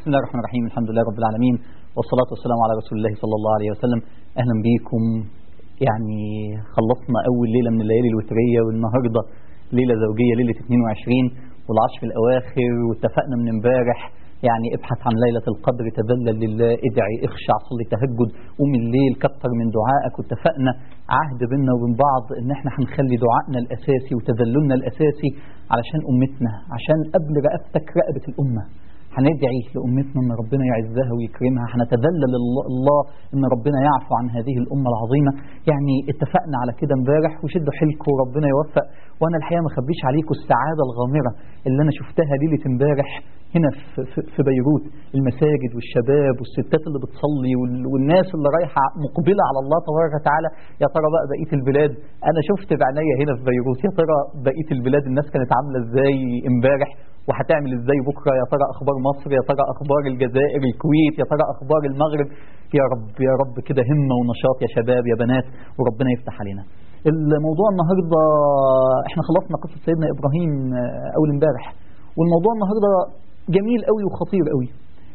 بسم الله الرحمن الرحيم الحمد لله رب العالمين والصلاة والسلام على رسول الله صلى الله عليه وسلم أهلا بيكم يعني خلصنا أول ليلة من الليالي الوترية والنهاردة ليلة زوجية ليلة 22 والعشر الأواخر واتفقنا من امبارح يعني ابحث عن ليلة القدر تذلل لله ادعي اخشع صلي تهجد قوم الليل كتر من دعائك واتفقنا عهد بيننا وبين بعض ان احنا هنخلي دعائنا الاساسي وتذللنا الاساسي علشان امتنا عشان قبل رقبتك رقبة الامة هندعي لأمتنا أن ربنا يعزها ويكرمها هنتذلل الله أن ربنا يعفو عن هذه الأمة العظيمة يعني اتفقنا على كده امبارح وشدوا حيلكم وربنا يوفق وأنا الحقيقة ما خبيش عليكم السعادة الغامرة اللي أنا شفتها ليلة امبارح هنا في, في, في بيروت المساجد والشباب والستات اللي بتصلي والناس اللي رايحة مقبلة على الله تبارك وتعالى يا ترى بقى بقية البلاد أنا شفت بعناية هنا في بيروت يا ترى بقية البلاد الناس كانت عاملة ازاي امبارح وهتعمل ازاي بكره يا ترى اخبار مصر يا ترى اخبار الجزائر الكويت يا ترى اخبار المغرب يا رب يا رب كده همه ونشاط يا شباب يا بنات وربنا يفتح علينا الموضوع النهارده احنا خلصنا قصه سيدنا ابراهيم اول امبارح والموضوع النهارده جميل قوي وخطير قوي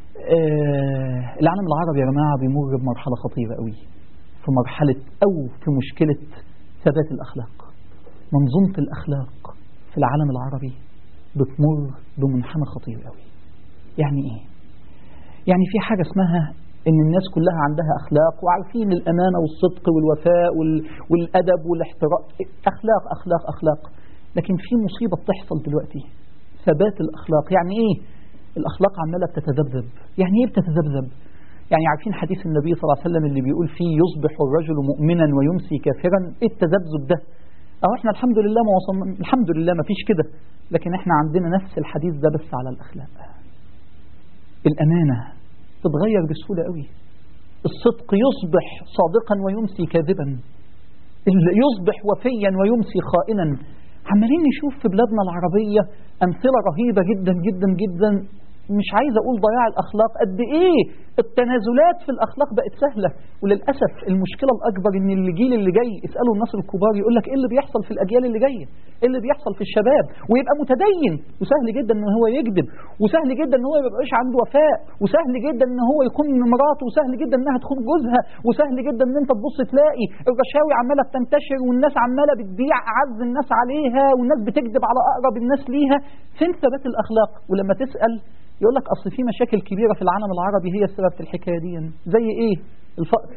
آه العالم العربي يا جماعه بيمر بمرحله خطيره قوي في مرحله او في مشكله ثبات الاخلاق منظومه الاخلاق في العالم العربي بتمر بمنحنى خطير قوي يعني ايه يعني في حاجة اسمها ان الناس كلها عندها اخلاق وعارفين الامانة والصدق والوفاء والادب والاحترام اخلاق اخلاق اخلاق لكن في مصيبة بتحصل دلوقتي ثبات الاخلاق يعني ايه الاخلاق عمالة بتتذبذب يعني ايه بتتذبذب يعني عارفين حديث النبي صلى الله عليه وسلم اللي بيقول فيه يصبح الرجل مؤمنا ويمسي كافرا ايه التذبذب ده أو إحنا الحمد لله ما وصلنا الحمد لله ما فيش كده لكن إحنا عندنا نفس الحديث ده بس على الأخلاق الأمانة تتغير بسهولة قوي الصدق يصبح صادقا ويمسي كاذبا يصبح وفيا ويمسي خائنا عمالين نشوف في بلادنا العربية أمثلة رهيبة جدا جدا جدا مش عايز أقول ضياع الأخلاق قد إيه التنازلات في الأخلاق بقت سهلة وللأسف المشكلة الأكبر إن الجيل اللي جاي اسألوا الناس الكبار يقول لك إيه اللي بيحصل في الأجيال اللي جاية إيه اللي بيحصل في الشباب ويبقى متدين وسهل جدا إن هو يكذب وسهل جدا إن هو ما يبقاش عنده وفاء وسهل جدا إن هو يكون مراته وسهل جدا إنها تخون جوزها وسهل جدا إن أنت تبص تلاقي الرشاوي عمالة بتنتشر والناس عمالة بتبيع أعز الناس عليها والناس بتكذب على أقرب الناس ليها فين ثبات الأخلاق ولما تسأل يقول لك أصل في مشاكل كبيرة في العالم العربي هي السبب في الحكاية دي زي إيه الفقر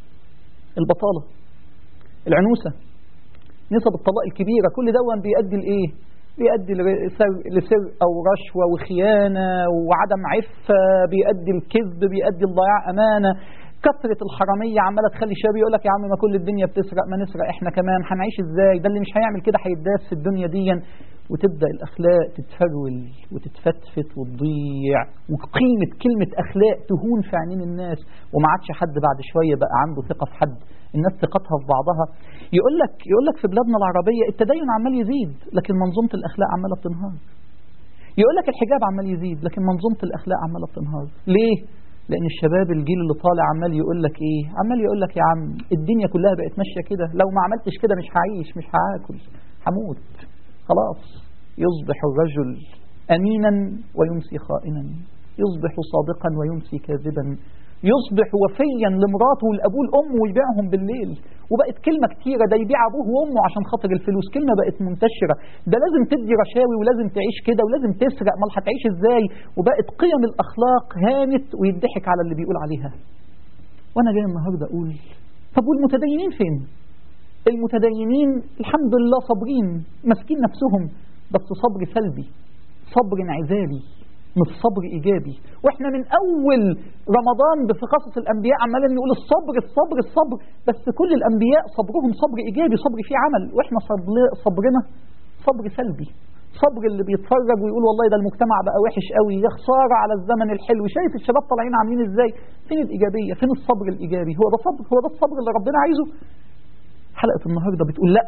البطالة العنوسة نسب الطلاق الكبيرة كل دون بيؤدي لإيه بيؤدي لسرقة ورشوة وخيانة وعدم عفة بيؤدي الكذب بيؤدي لضياع أمانة كثرة الحرامية عمالة تخلي الشباب يقول لك يا عم ما كل الدنيا بتسرق ما نسرق احنا كمان هنعيش ازاي ده اللي مش هيعمل كده هيتداس في الدنيا دي وتبدأ الأخلاق تتفرول وتتفتفت وتضيع وقيمة كلمة أخلاق تهون في عينين الناس وما عادش حد بعد شوية بقى عنده ثقة في حد الناس ثقتها في بعضها يقول لك يقول لك في بلادنا العربية التدين عمال يزيد لكن منظومة الأخلاق عمالة بتنهار يقول لك الحجاب عمال يزيد لكن منظومة الأخلاق عمالة بتنهار ليه؟ لأن الشباب الجيل اللي طالع عمال يقول لك إيه؟ عمال يقول لك يا عم الدنيا كلها بقت ماشية كده لو ما عملتش كده مش هعيش مش هاكل هموت خلاص يصبح الرجل أمينا ويمسي خائنا يصبح صادقا ويمسي كاذبا يصبح وفيا لمراته والابوه لامه ويبيعهم بالليل وبقت كلمه كتيره ده يبيع ابوه وامه عشان خاطر الفلوس كلمه بقت منتشره ده لازم تدي رشاوي ولازم تعيش كده ولازم تسرق امال هتعيش ازاي وبقت قيم الاخلاق هانت ويضحك على اللي بيقول عليها وانا جاي النهارده اقول طب والمتدينين فين المتدينين الحمد لله صابرين ماسكين نفسهم بس صبر سلبي صبر انعزالي مش صبر ايجابي واحنا من اول رمضان في قصص الانبياء عمالين نقول الصبر الصبر الصبر بس كل الانبياء صبرهم صبر ايجابي صبر فيه عمل واحنا صبرنا صبر سلبي صبر اللي بيتفرج ويقول والله ده المجتمع بقى وحش قوي يا خساره على الزمن الحلو شايف الشباب طالعين عاملين ازاي فين الايجابيه فين الصبر الايجابي هو ده صبر هو ده الصبر اللي ربنا عايزه حلقه النهارده بتقول لا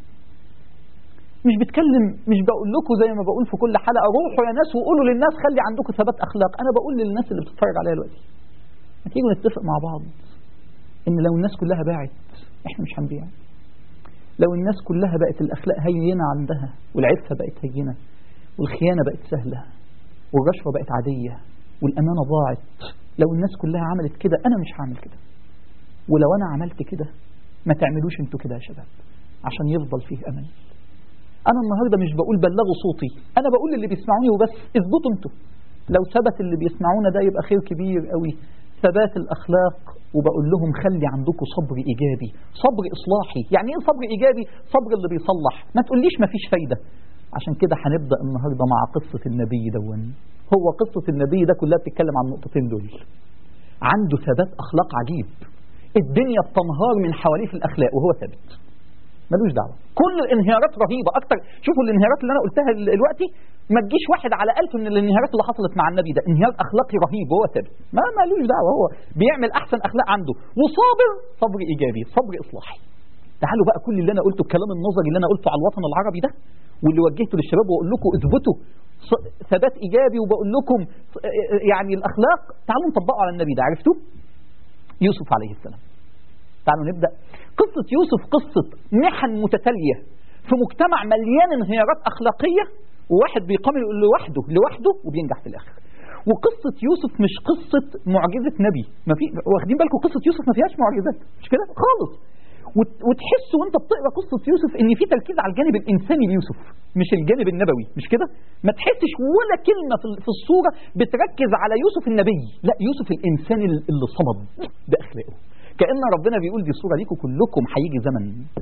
مش بتكلم مش بقول لكم زي ما بقول في كل حلقة روحوا يا ناس وقولوا للناس خلي عندكم ثبات أخلاق أنا بقول للناس اللي بتتفرج عليا دلوقتي ما تيجوا نتفق مع بعض إن لو الناس كلها باعت إحنا مش هنبيع لو الناس كلها بقت الأخلاق هينة عندها والعفة بقت هينة والخيانة بقت سهلة والرشوة بقت عادية والأمانة ضاعت لو الناس كلها عملت كده أنا مش هعمل كده ولو أنا عملت كده ما تعملوش انتوا كده يا شباب عشان يفضل فيه أمل أنا النهاردة مش بقول بلغوا صوتي أنا بقول اللي بيسمعوني وبس اثبتوا انتوا لو ثبت اللي بيسمعونا ده يبقى خير كبير قوي ثبات الأخلاق وبقول لهم خلي عندكم صبر إيجابي صبر إصلاحي يعني إيه صبر إيجابي صبر اللي بيصلح ما تقوليش ما فيش فايدة عشان كده هنبدأ النهاردة مع قصة النبي دون هو قصة النبي ده كلها بتتكلم عن النقطتين دول عنده ثبات أخلاق عجيب الدنيا بتنهار من حواليه في الأخلاق وهو ثابت ملوش دعوة كل الانهيارات رهيبة أكتر شوفوا الانهيارات اللي أنا قلتها دلوقتي ما تجيش واحد على ألف من الانهيارات اللي حصلت مع النبي ده انهيار أخلاقي رهيب وهو ثابت ما ملوش دعوة هو بيعمل أحسن أخلاق عنده وصابر صبر إيجابي صبر إصلاحي تعالوا بقى كل اللي أنا قلته الكلام النظري اللي أنا قلته على الوطن العربي ده واللي وجهته للشباب وأقول لكم اثبتوا ثبات إيجابي وبقول لكم يعني الأخلاق تعالوا نطبقه على النبي ده عرفتوا يوسف عليه السلام تعالوا نبدأ قصة يوسف قصة محن متتالية في مجتمع مليان انهيارات أخلاقية وواحد بيقامل لوحده لوحده وبينجح في الآخر وقصة يوسف مش قصة معجزة نبي ما في واخدين بالكم قصة يوسف ما فيهاش معجزات مش كده خالص وتحس وانت بتقرا قصه يوسف ان في تركيز على الجانب الانساني ليوسف مش الجانب النبوي مش كده ما تحسش ولا كلمه في الصوره بتركز على يوسف النبي لا يوسف الانسان اللي صمد باخلاقه كأن ربنا بيقول دي صورة ليكم كلكم هيجي زمن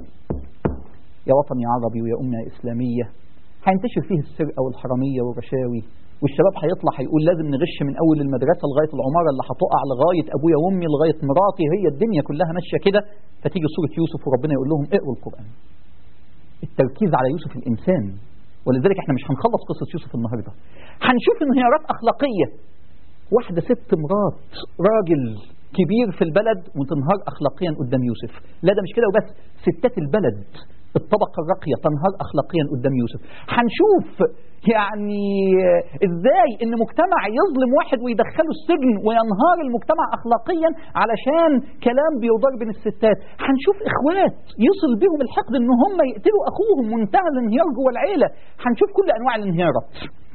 يا وطني عربي ويا أمة إسلامية هينتشر فيه السرقة والحرامية والرشاوي والشباب هيطلع هيقول لازم نغش من أول المدرسة لغاية العمارة اللي هتقع لغاية أبويا وأمي لغاية مراتي هي الدنيا كلها ماشية كده فتيجي صورة يوسف وربنا يقول لهم اقروا القرآن التركيز على يوسف الإنسان ولذلك احنا مش هنخلص قصة يوسف النهاردة هنشوف انهيارات أخلاقية واحدة ست مرات راجل كبير في البلد وتنهار أخلاقيا قدام يوسف لا ده مش كده وبس ستات البلد الطبقة الراقية تنهار أخلاقيا قدام يوسف هنشوف يعني ازاي ان مجتمع يظلم واحد ويدخله السجن وينهار المجتمع اخلاقيا علشان كلام بيدار بين الستات هنشوف اخوات يصل بهم الحقد ان هم يقتلوا اخوهم منتهى الانهيار جوه العيله هنشوف كل انواع الانهيارات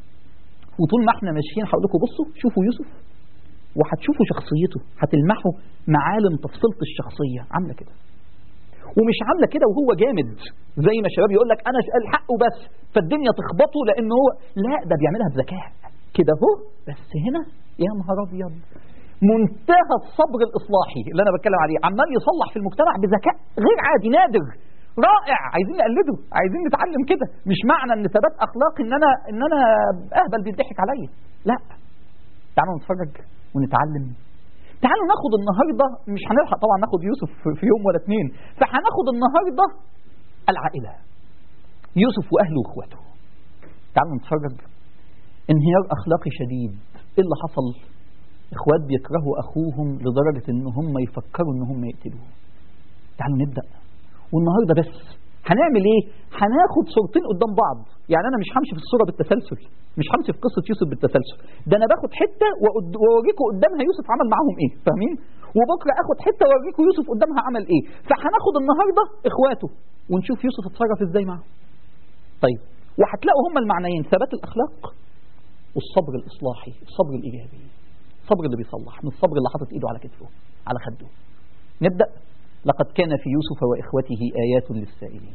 وطول ما احنا ماشيين هقول لكم بصوا شوفوا يوسف وهتشوفوا شخصيته هتلمحوا معالم تفصيلة الشخصية عاملة كده ومش عاملة كده وهو جامد زي ما الشباب يقول لك أنا الحق وبس فالدنيا تخبطه لأن هو لا ده بيعملها بذكاء كده هو بس هنا يا نهار أبيض منتهى الصبر الإصلاحي اللي أنا بتكلم عليه عمال يصلح في المجتمع بذكاء غير عادي نادر رائع عايزين نقلده عايزين نتعلم كده مش معنى ان ثبات اخلاقي ان انا ان انا اهبل بيضحك عليا لا تعالوا نتفرج ونتعلم تعالوا ناخد النهاردة مش هنلحق طبعا ناخد يوسف في يوم ولا اتنين فهناخد النهاردة العائلة يوسف وأهله وإخواته تعالوا نتفرج انهيار أخلاقي شديد إيه اللي حصل إخوات بيكرهوا أخوهم لدرجة إن هم يفكروا إن هم يقتلوه تعالوا نبدأ والنهاردة بس هنعمل ايه هناخد صورتين قدام بعض يعني انا مش همشي في الصوره بالتسلسل مش همشي في قصه يوسف بالتسلسل ده انا باخد حته واوريكم قدامها يوسف عمل معاهم ايه فاهمين وبكره اخد حته واوريكم يوسف قدامها عمل ايه فهناخد النهارده اخواته ونشوف يوسف اتصرف ازاي معاهم طيب وهتلاقوا هما المعنيين ثبات الاخلاق والصبر الاصلاحي الصبر الايجابي الصبر اللي بيصلح من الصبر اللي حاطط ايده على كتفه على خده نبدا لقد كان في يوسف وإخوته آيات للسائلين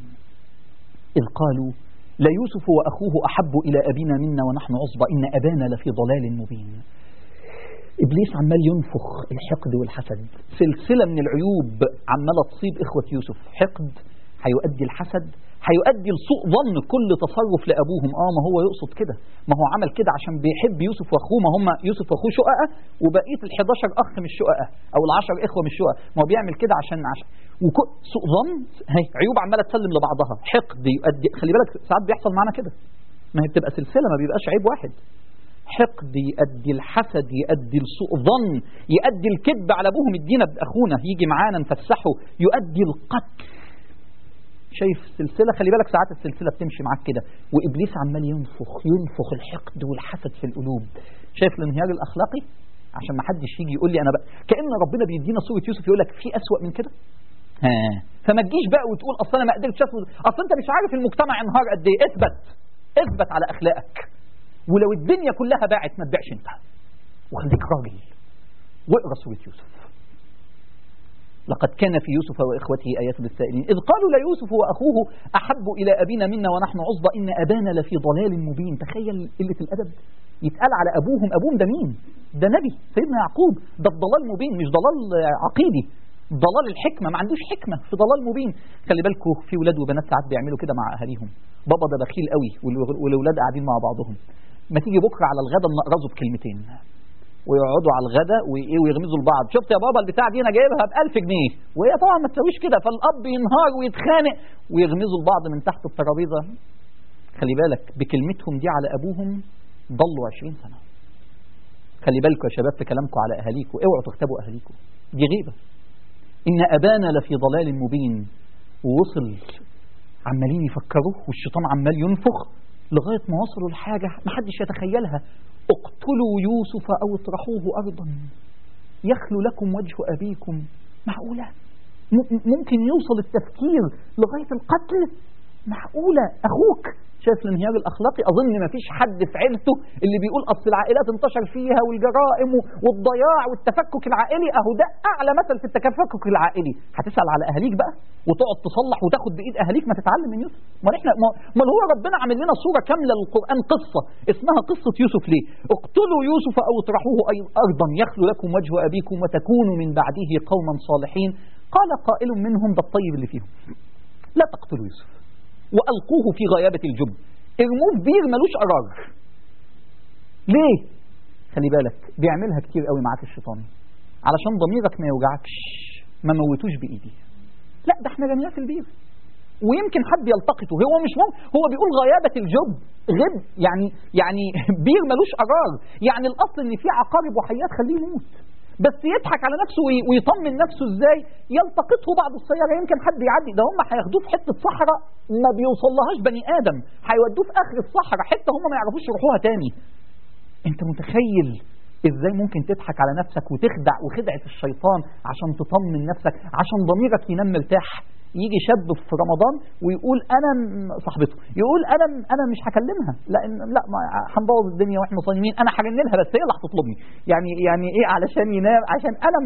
إذ قالوا لا يوسف وأخوه أحب إلى أبينا منا ونحن عصبة إن أبانا لفي ضلال مبين إبليس عمال ينفخ الحقد والحسد سلسلة من العيوب عمالة تصيب إخوة يوسف حقد هيؤدي الحسد هيؤدي لسوء ظن كل تصرف لابوهم اه ما هو يقصد كده ما هو عمل كده عشان بيحب يوسف واخوه ما هم يوسف واخوه شققه وبقيه ال11 اخ مش شققه او ال10 اخوه مش شققه ما هو بيعمل كده عشان عشان وكل سوء ظن هي عيوب عماله تسلم لبعضها حقد يؤدي خلي بالك ساعات بيحصل معانا كده ما هي بتبقى سلسله ما بيبقاش عيب واحد حقد يؤدي الحسد يؤدي لسوء ظن يؤدي الكذب على ابوهم ادينا باخونا يجي معانا نفسحه يؤدي القتل شايف سلسله خلي بالك ساعات السلسله بتمشي معاك كده وابليس عمال ينفخ ينفخ الحقد والحسد في القلوب شايف الانهيار الاخلاقي عشان ما حدش يجي يقول لي انا بقى كان ربنا بيدينا صوره يوسف يقول لك في اسوأ من كده ها فما تجيش بقى وتقول اصل انا ما قدرتش اصل اصل انت مش عارف المجتمع انهار قد ايه اثبت اثبت على اخلاقك ولو الدنيا كلها باعت ما تبيعش انت وخليك راجل واقرا سورة يوسف لقد كان في يوسف وإخوته آيات للسائلين إذ قالوا ليوسف وأخوه أحب إلى أبينا منا ونحن عصبة إن أبانا لفي ضلال مبين تخيل قلة الأدب يتقال على أبوهم أبوهم ده مين ده نبي سيدنا يعقوب ده الضلال مبين مش ضلال عقيدي ضلال الحكمة ما عندوش حكمة في ضلال مبين خلي بالكم في ولاد وبنات ساعات بيعملوا كده مع أهاليهم بابا ده بخيل قوي والولاد قاعدين مع بعضهم ما تيجي بكرة على الغدا نقرزه بكلمتين ويقعدوا على الغدا وايه ويغمزوا لبعض شفت يا بابا البتاع دي انا جايبها ب 1000 جنيه وهي طبعا ما تسويش كده فالاب ينهار ويتخانق ويغمزوا لبعض من تحت الترابيزه خلي بالك بكلمتهم دي على ابوهم ضلوا 20 سنه خلي بالكم يا شباب في كلامكم على اهاليكم اوعوا تغتابوا اهاليكم دي غيبه ان ابانا لفي ضلال مبين ووصل عمالين يفكروا والشيطان عمال ينفخ لغايه ما وصلوا لحاجه ما حدش يتخيلها اقتلوا يوسف أو اطرحوه أرضا يخلو لكم وجه أبيكم معقولة ممكن يوصل التفكير لغاية القتل معقولة أخوك شايف الانهيار الاخلاقي اظن ما فيش حد في عيلته اللي بيقول اصل العائلات انتشر فيها والجرائم والضياع والتفكك العائلي اهو ده اعلى مثل في التفكك العائلي هتسال على اهاليك بقى وتقعد تصلح وتاخد بايد اهاليك ما تتعلم من يوسف ما احنا ما هو ربنا عامل لنا صوره كامله للقران قصه اسمها قصه يوسف ليه اقتلوا يوسف او اطرحوه ارضا يخلو لكم وجه ابيكم وتكونوا من بعده قوما صالحين قال قائل منهم ده الطيب اللي فيهم لا تقتلوا يوسف وألقوه في غيابة الجب ارموه في بير ملوش قرار ليه خلي بالك بيعملها كتير قوي معاك الشيطان علشان ضميرك ما يوجعكش ما موتوش بإيدي لا ده احنا رميناه في البير ويمكن حد يلتقطه هو مش ممكن هو بيقول غيابة الجب غب يعني يعني بير ملوش قرار يعني الأصل إن في عقارب وحيات خليه يموت بس يضحك على نفسه ويطمن نفسه ازاي يلتقطه بعض السيارة يمكن حد يعدي ده هم هياخدوه في حتة صحراء ما بيوصلهاش بني آدم هيودوه في آخر الصحراء حتة هم ما يعرفوش يروحوها تاني انت متخيل ازاي ممكن تضحك على نفسك وتخدع وخدعة الشيطان عشان تطمن نفسك عشان ضميرك ينام مرتاح يجي شاب في رمضان ويقول انا صاحبته يقول انا انا مش هكلمها لان لا هنبوظ الدنيا واحنا صايمين انا هرن لها بس هي اللي هتطلبني يعني يعني ايه علشان ينام عشان انا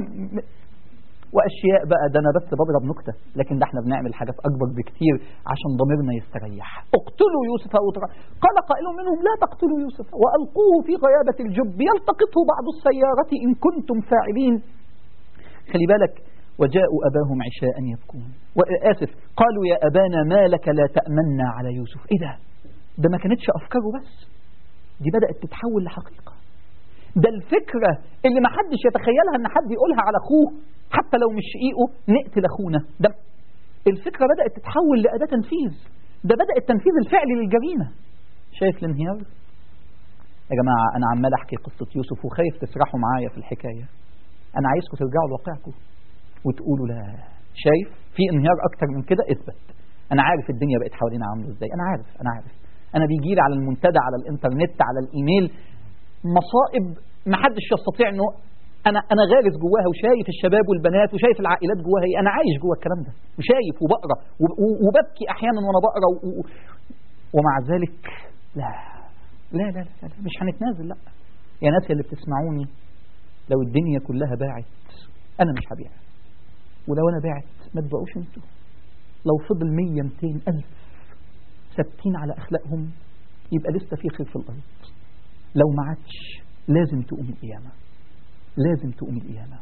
واشياء بقى ده انا بس بضرب نكته لكن ده احنا بنعمل حاجات اكبر بكتير عشان ضميرنا يستريح اقتلوا يوسف او قال قائل منهم لا تقتلوا يوسف والقوه في غيابه الجب يلتقطه بعض السياره ان كنتم فاعلين خلي بالك وجاءوا أباهم عشاء يبكون وآسف قالوا يا أبانا ما لك لا تأمنا على يوسف إيه ده ده ما كانتش أفكاره بس دي بدأت تتحول لحقيقة ده الفكرة اللي ما حدش يتخيلها ان حد يقولها على اخوه حتى لو مش شقيقه نقتل اخونا ده الفكرة بدأت تتحول لأداة تنفيذ ده بدأ التنفيذ الفعلي للجريمة شايف الانهيار يا جماعة أنا عمال أحكي قصة يوسف وخايف تسرحوا معايا في الحكاية أنا عايزكم ترجعوا لواقعكم وتقولوا لا شايف في انهيار اكتر من كده اثبت انا عارف الدنيا بقت حوالينا عامله ازاي انا عارف انا عارف انا بيجي لي على المنتدى على الانترنت على الايميل مصائب ما حدش يستطيع انه انا انا غارس جواها وشايف الشباب والبنات وشايف العائلات جواها ايه انا عايش جوا الكلام ده وشايف وبقرا وببكي احيانا وانا بقرا ومع ذلك لا لا لا لا, لا مش هنتنازل لا يا ناس اللي بتسمعوني لو الدنيا كلها باعت انا مش هبيع ولو انا بعت ما تبقوش انتوا لو فضل 100 200 ألف ثابتين على أخلاقهم يبقى لسه في خير في الأرض لو ما عادش لازم تقوم القيامة لازم تقوم القيامة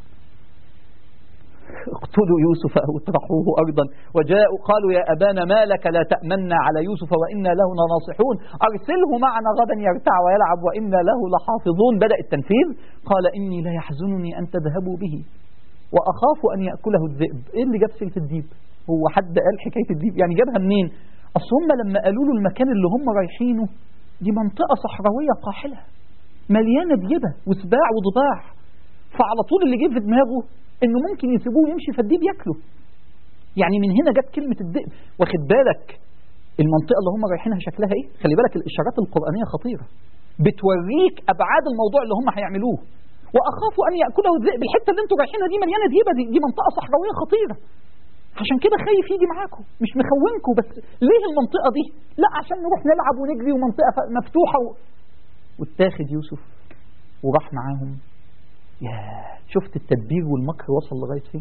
اقتلوا يوسف أو اطرحوه أرضا وجاءوا قالوا يا أبانا ما لك لا تأمنا على يوسف وإنا له لناصحون أرسله معنا غدا يرتع ويلعب وإنا له لحافظون بدأ التنفيذ قال إني لا يحزنني أن تذهبوا به وأخاف أن يأكله الذئب إيه اللي جاب سيرة الديب هو حد قال حكاية الديب يعني جابها منين أصل هم لما قالوا له المكان اللي هم رايحينه دي منطقة صحراوية قاحلة مليانة ديبة وسباع وضباع فعلى طول اللي جه في دماغه انه ممكن يسيبوه يمشي فالديب ياكله يعني من هنا جت كلمة الذئب واخد بالك المنطقة اللي هم رايحينها شكلها ايه خلي بالك الإشارات القرآنية خطيرة بتوريك أبعاد الموضوع اللي هم هيعملوه واخاف ان ياكله الذئب الحته اللي انتوا رايحينها دي مليانه ديبه دي, دي منطقه صحراويه خطيره عشان كده خايف يجي معاكم مش مخونكم بس ليه المنطقه دي لا عشان نروح نلعب ونجري ومنطقه مفتوحه و... واتاخد يوسف وراح معاهم يا شفت التدبير والمكر وصل لغاية فين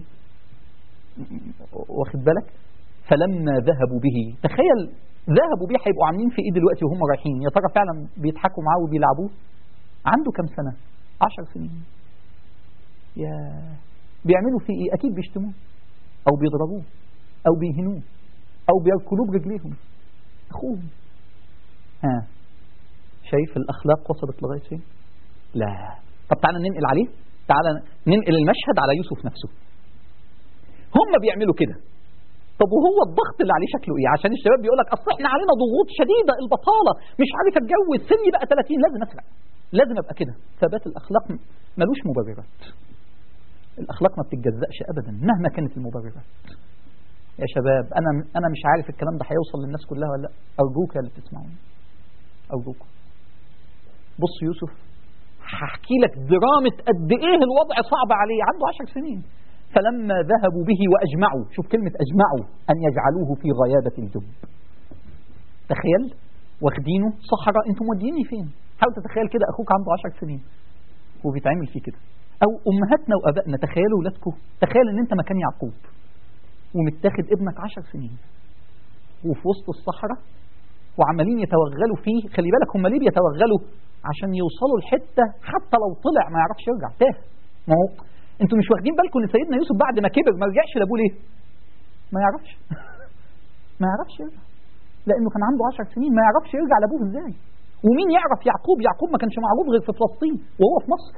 واخد بالك فلما ذهبوا به تخيل ذهبوا به هيبقوا عاملين في ايه دلوقتي وهم رايحين يا ترى فعلا بيضحكوا معاه وبيلعبوه عنده كام سنة عشر سنين يا بيعملوا فيه ايه اكيد بيشتموه او بيضربوه او بيهنوه او بيركلوه برجليهم اخوهم ها شايف الاخلاق وصلت لغايه فين لا طب تعالى ننقل عليه تعالى ننقل المشهد على يوسف نفسه هم بيعملوا كده طب وهو الضغط اللي عليه شكله ايه عشان الشباب بيقول لك اصل احنا علينا ضغوط شديده البطاله مش عارف اتجوز سني بقى 30 لازم اسرع لازم ابقى كده ثبات الاخلاق ملوش مبررات الاخلاق ما بتتجزأش ابدا مهما كانت المبررات يا شباب انا انا مش عارف الكلام ده هيوصل للناس كلها ولا لا ارجوك يا اللي بتسمعوني ارجوكم بص يوسف هحكي لك درامة قد ايه الوضع صعب عليه عنده عشر سنين فلما ذهبوا به واجمعوا شوف كلمة اجمعوا ان يجعلوه في غيابة الجب تخيل واخدينه صحراء انتم موديني فين حاول تتخيل كده اخوك عنده عشر سنين وبيتعمل فيه كده او امهاتنا وابائنا تخيلوا ولادكم تخيل ان انت مكان يعقوب ومتاخد ابنك عشر سنين وفي وسط الصحراء وعمالين يتوغلوا فيه خلي بالك هم ليه بيتوغلوا عشان يوصلوا لحته حتى لو طلع ما يعرفش يرجع تاه ما هو انتوا مش واخدين بالكم ان سيدنا يوسف بعد ما كبر ما رجعش لابوه ليه ما يعرفش ما يعرفش يرجع لانه كان عنده 10 سنين ما يعرفش يرجع لابوه ازاي ومين يعرف يعقوب يعقوب ما كانش معروف غير في فلسطين وهو في مصر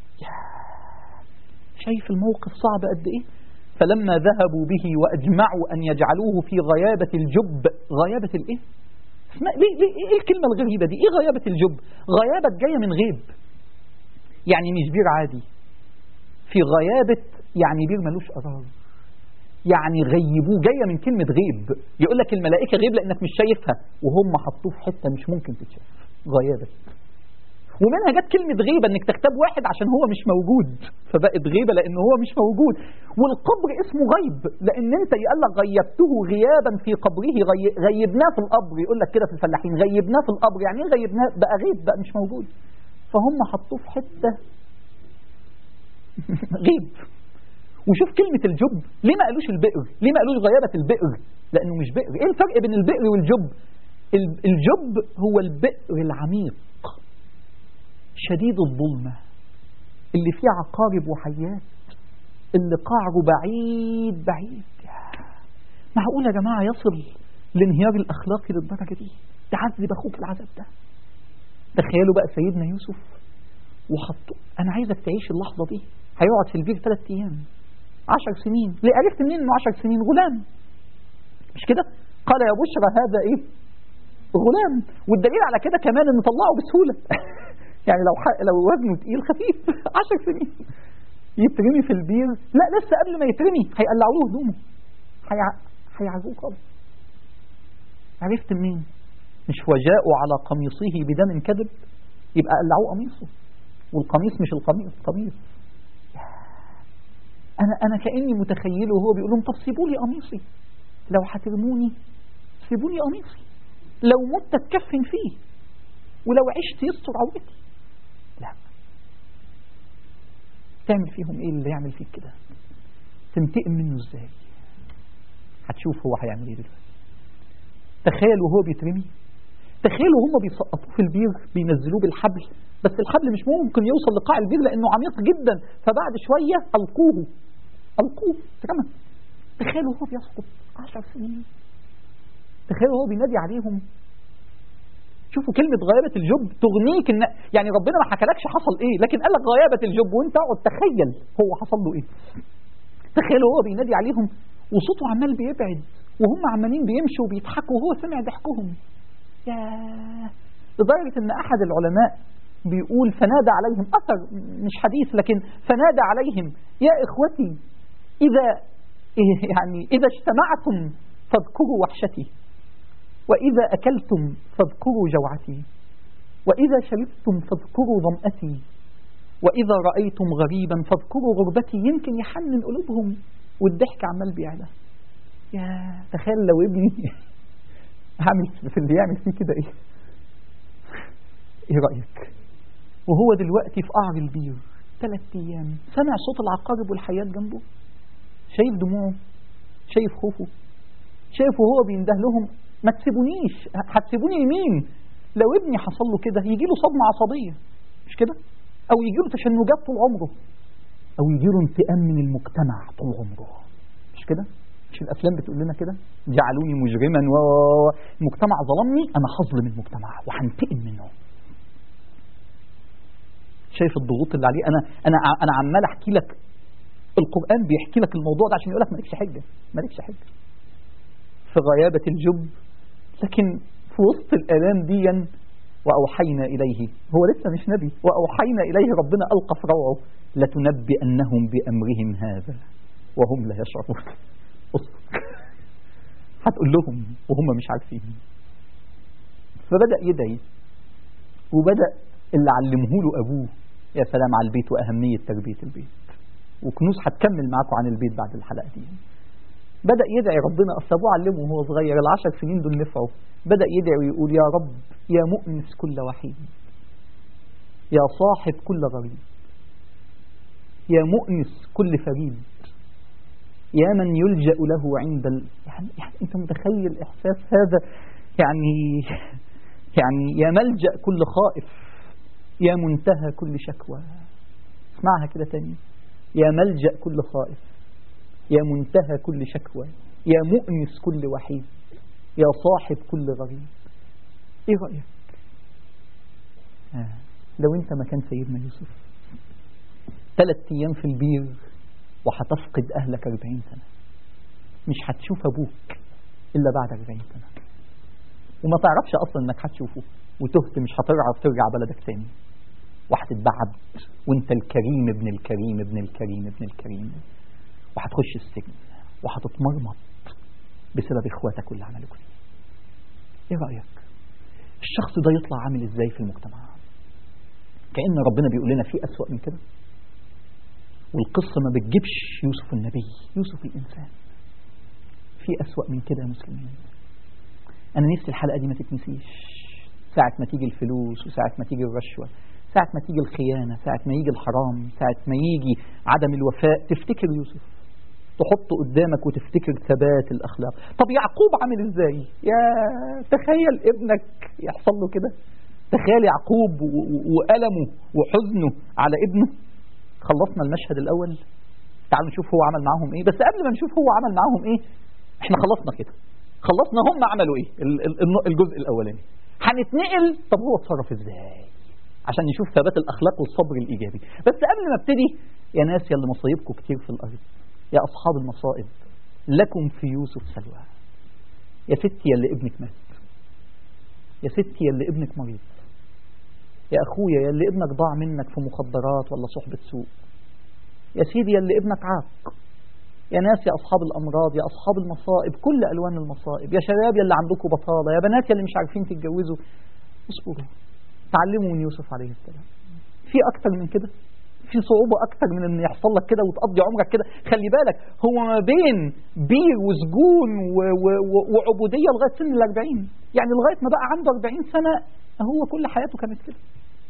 شايف الموقف صعب قد ايه فلما ذهبوا به واجمعوا ان يجعلوه في غيابه الجب غيابه الايه اسمها ليه, ليه ايه الكلمه الغريبه دي ايه غيابه الجب غيابه جايه من غيب يعني مش بير عادي في غيابه يعني بير ملوش قرار يعني غيبوه جايه من كلمه غيب يقول لك الملائكه غيب لانك مش شايفها وهم حطوه في حته مش ممكن تتشاف غيابه ومنها جت كلمة غيبة انك تغتاب واحد عشان هو مش موجود فبقت غيبة لان هو مش موجود والقبر اسمه غيب لان انت يقول لك غيبته غيابا في قبره غي... غيبناه في القبر يقول لك كده في الفلاحين غيبناه في القبر يعني ايه غيبناه بقى غيب بقى مش موجود فهم حطوه في حتة غيب وشوف كلمة الجب ليه ما قالوش البئر ليه ما قالوش غيابة البئر لانه مش بئر ايه الفرق بين البئر والجب الجب هو البئر العميق شديد الظلمة اللي فيه عقارب وحيات اللي قعره بعيد بعيد معقول يا جماعة يصل الانهيار الأخلاقي للدرجة دي تعذب أخوك العذاب ده تخيلوا بقى سيدنا يوسف وحطوا أنا عايزك تعيش اللحظة دي هيقعد في البير ثلاث أيام عشر سنين ليه عرفت منين إنه عشر سنين غلام مش كده قال يا بشرى هذا إيه غلام والدليل على كده كمان إنه طلعه بسهولة يعني لو لو وزنه تقيل خفيف 10 سنين يترمي في البير لا لسه قبل ما يترمي هيقلعوا له هدومه هيعجوه خالص عرفت منين مش وجاءوا على قميصه بدم كذب يبقى قلعوه قميصه والقميص مش القميص قميص انا انا كاني متخيله وهو بيقول لهم طب سيبوا لي قميصي لو هترموني سيبوا لي قميصي لو مت اتكفن فيه ولو عشت يستر عورتي لا تعمل فيهم ايه اللي يعمل فيك كده تنتقم منه ازاي هتشوف هو هيعمل ايه دلوقتي تخيل وهو بيترمي تخيل وهم بيسقطوه في البير بينزلوه بالحبل بس الحبل مش ممكن يوصل لقاع البير لانه عميق جدا فبعد شويه القوه القوه اترمى تخيل وهو بيسقط 10 سنين تخيل وهو بينادي عليهم شوفوا كلمة غيابة الجب تغنيك إن يعني ربنا ما حكالكش حصل إيه لكن قال لك غيابة الجب وأنت اقعد تخيل هو حصل له إيه تخيل هو بينادي عليهم وصوته عمال بيبعد وهم عمالين بيمشوا وبيضحكوا وهو سمع ضحكهم يا لدرجة إن أحد العلماء بيقول فنادى عليهم أثر مش حديث لكن فنادى عليهم يا إخوتي إذا يعني إذا اجتمعتم فاذكروا وحشتي وإذا أكلتم فاذكروا جوعتي وإذا شربتم فاذكروا ظمأتي وإذا رأيتم غريبا فاذكروا غربتي يمكن يحنن قلوبهم والضحك عمال بيعلى يا تخيل لو ابني هعمل في اللي يعمل فيه كده ايه ايه رأيك وهو دلوقتي في قعر البير ثلاث أيام سمع صوت العقارب والحيات جنبه شايف دموعه شايف خوفه شايف وهو بينده لهم ما تسيبونيش هتسيبوني لمين لو ابني حصل له كده يجي له صدمة عصبية مش كده أو يجي له تشنجات طول عمره أو يجي له انتقام من المجتمع طول عمره مش كده مش الأفلام بتقول لنا كده جعلوني مجرما والمجتمع ظلمني أنا هظلم المجتمع وهنتقم منه شايف الضغوط اللي عليه أنا أنا أنا عمال أحكي لك القرآن بيحكي لك الموضوع ده عشان يقول لك مالكش حجة مالكش حجة في غيابة الجب لكن في وسط الآلام ديا وأوحينا إليه هو لسه مش نبي وأوحينا إليه ربنا ألقى في روعه لتنبئنهم بأمرهم هذا وهم لا يشعرون هتقول لهم وهم مش عارفين فبدأ يدعي وبدأ اللي علمه له أبوه يا سلام على البيت وأهمية تربية البيت وكنوز هتكمل معاكم عن البيت بعد الحلقة دي بدأ يدعي ربنا أصل أبوه علمه وهو صغير العشر سنين دول نفعه بدأ يدعي ويقول يا رب يا مؤنس كل وحيد يا صاحب كل غريب يا مؤنس كل فريد يا من يلجأ له عند ال... يعني, يعني أنت متخيل إحساس هذا يعني يعني يا ملجأ كل خائف يا منتهى كل شكوى اسمعها كده تاني يا ملجأ كل خائف يا منتهى كل شكوى يا مؤنس كل وحيد يا صاحب كل غريب ايه رأيك آه. لو انت مكان سيدنا يوسف ثلاث ايام في البير وهتفقد اهلك 40 سنة مش هتشوف ابوك الا بعد 40 سنة وما تعرفش اصلا انك هتشوفه وتهت مش هتعرف ترجع بلدك تاني وهتتبعد وانت الكريم ابن الكريم ابن الكريم ابن الكريم وهتخش السجن وهتتمرمط بسبب اخواتك واللي عملوك فيه ايه رأيك الشخص ده يطلع عامل ازاي في المجتمع كأن ربنا بيقول لنا في أسوأ من كده والقصة ما بتجيبش يوسف النبي يوسف الإنسان في أسوأ من كده يا مسلمين أنا نفسي الحلقة دي ما تتنسيش ساعة ما تيجي الفلوس وساعة ما تيجي الرشوة ساعة ما تيجي الخيانة ساعة ما يجي الحرام ساعة ما يجي عدم الوفاء تفتكر يوسف تحطه قدامك وتفتكر ثبات الأخلاق طب يعقوب عامل ازاي يا تخيل ابنك يحصل له كده تخيل يعقوب وألمه وحزنه على ابنه خلصنا المشهد الأول تعالوا نشوف هو عمل معاهم ايه بس قبل ما نشوف هو عمل معاهم ايه احنا خلصنا كده خلصنا هم عملوا ايه الجزء الأولاني هنتنقل طب هو اتصرف ازاي عشان نشوف ثبات الأخلاق والصبر الإيجابي بس قبل ما ابتدي يا ناس يا اللي مصايبكم كتير في الأرض يا أصحاب المصائب لكم في يوسف سلوى يا ستي يا اللي ابنك مات يا ستي يا اللي ابنك مريض يا أخويا يا اللي ابنك ضاع منك في مخدرات ولا صحبة سوء يا سيدي يا اللي ابنك عاق يا ناس يا أصحاب الأمراض يا أصحاب المصائب كل ألوان المصائب يا شباب يا اللي عندكم بطالة يا بنات يا اللي مش عارفين تتجوزوا اصبروا تعلموا من يوسف عليه السلام في أكتر من كده في صعوبة أكتر من أن يحصل لك كده وتقضي عمرك كده خلي بالك هو ما بين بير وسجون و و و وعبودية لغاية سن الأربعين يعني لغاية ما بقى عنده أربعين سنة هو كل حياته كانت كده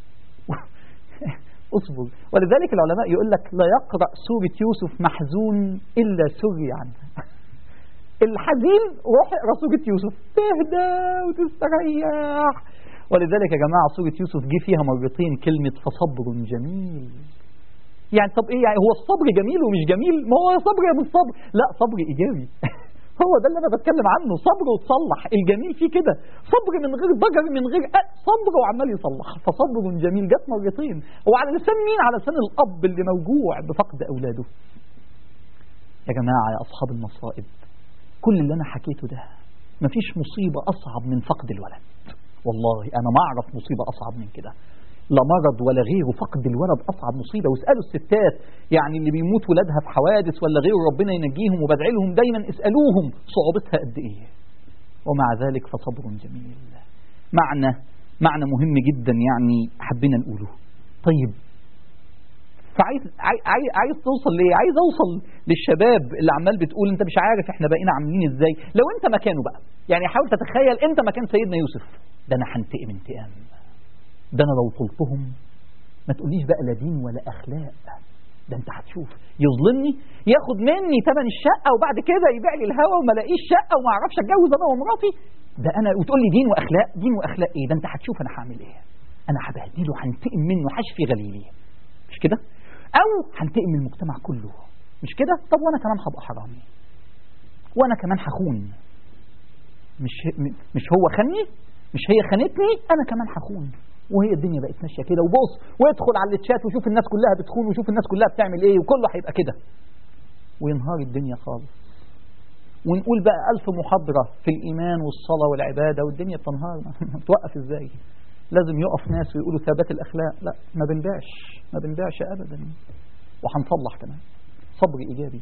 اصبر ولذلك العلماء يقول لك لا يقرأ سورة يوسف محزون إلا سري عنه الحزين روح اقرا سورة يوسف تهدى وتستريح ولذلك يا جماعة سورة يوسف جه فيها مرتين كلمة فصبر جميل يعني طب ايه يعني هو الصبر جميل ومش جميل ما هو صبر يا مش صبر لا صبر ايجابي هو ده اللي انا بتكلم عنه صبر وتصلح الجميل فيه كده صبر من غير ضجر من غير أ... صبر وعمال يصلح فصبر جميل جت مرتين وعلى لسان مين على لسان الاب اللي موجوع بفقد اولاده يا جماعه يا اصحاب المصائب كل اللي انا حكيته ده مفيش مصيبه اصعب من فقد الولد والله انا ما اعرف مصيبه اصعب من كده لا مرض ولا غيره فقد الولد أصعب مصيبة واسألوا الستات يعني اللي بيموت ولادها في حوادث ولا غيره ربنا ينجيهم وبدعي لهم دايما اسألوهم صعوبتها قد إيه ومع ذلك فصبر جميل معنى معنى مهم جدا يعني حبينا نقوله طيب فعايز عايز, عايز توصل ليه عايز اوصل للشباب اللي عمال بتقول انت مش عارف احنا بقينا عاملين ازاي لو انت مكانه بقى يعني حاول تتخيل انت مكان سيدنا يوسف ده انا هنتقم انتقام ده انا لو طلتهم ما تقوليش بقى لا دين ولا اخلاق ده انت هتشوف يظلمني ياخد مني ثمن الشقه وبعد كده يبيع لي الهوا وما الاقيش شقه وما اعرفش اتجوز انا ومراتي ده انا وتقول لي دين واخلاق دين واخلاق ايه ده انت هتشوف انا هعمل ايه انا هبهدله هنتقم منه هشفي غليلي مش كده او هنتقم من المجتمع كله مش كده طب وانا كمان هبقى حرامي وانا كمان هخون مش مش هو خني مش هي خانتني انا كمان هخون وهي الدنيا بقت ماشيه كده وبص وادخل على التشات وشوف الناس كلها بتخون وشوف الناس كلها بتعمل ايه وكله هيبقى كده وينهار الدنيا خالص ونقول بقى ألف محاضرة في الإيمان والصلاة والعبادة والدنيا بتنهار توقف إزاي لازم يقف ناس ويقولوا ثبات الأخلاق لا ما بنبيعش ما بنبيعش أبدا وهنصلح كمان صبر إيجابي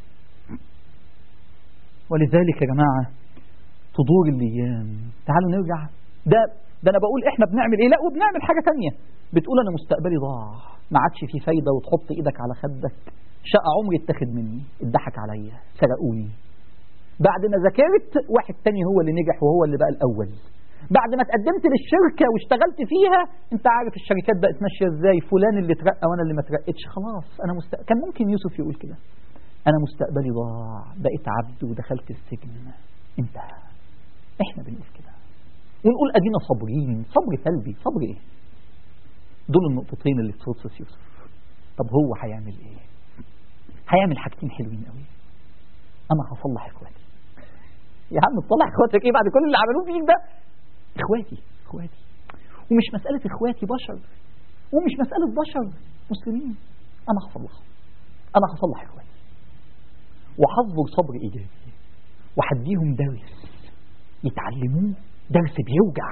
ولذلك يا جماعة تدور الأيام تعالوا نرجع ده ده أنا بقول إحنا بنعمل إيه لا وبنعمل حاجة تانية بتقول أنا مستقبلي ضاع ما عادش في فايدة وتحط إيدك على خدك شقة عمري اتخذ مني اتضحك عليا سرقوني بعد ما ذاكرت واحد تاني هو اللي نجح وهو اللي بقى الأول بعد ما تقدمت للشركة واشتغلت فيها انت عارف الشركات بقت ماشية ازاي فلان اللي اترقى وانا اللي ما اترقتش خلاص انا مست... كان ممكن يوسف يقول كده انا مستقبلي ضاع بقيت عبد ودخلت السجن انتهى احنا بنقول كده ونقول ادينا صابرين صبر سلبي صبر ايه دول النقطتين اللي في صوت يوسف طب هو هيعمل ايه هيعمل حاجتين حلوين قوي انا هصلح اخواتي يا عم تصلح اخواتك ايه بعد كل اللي عملوه فيك ده اخواتي اخواتي ومش مسألة اخواتي بشر ومش مسألة بشر مسلمين انا هصلحهم انا هصلح اخواتي وهصبر صبر ايجابي وهديهم درس يتعلموه درس بيوجع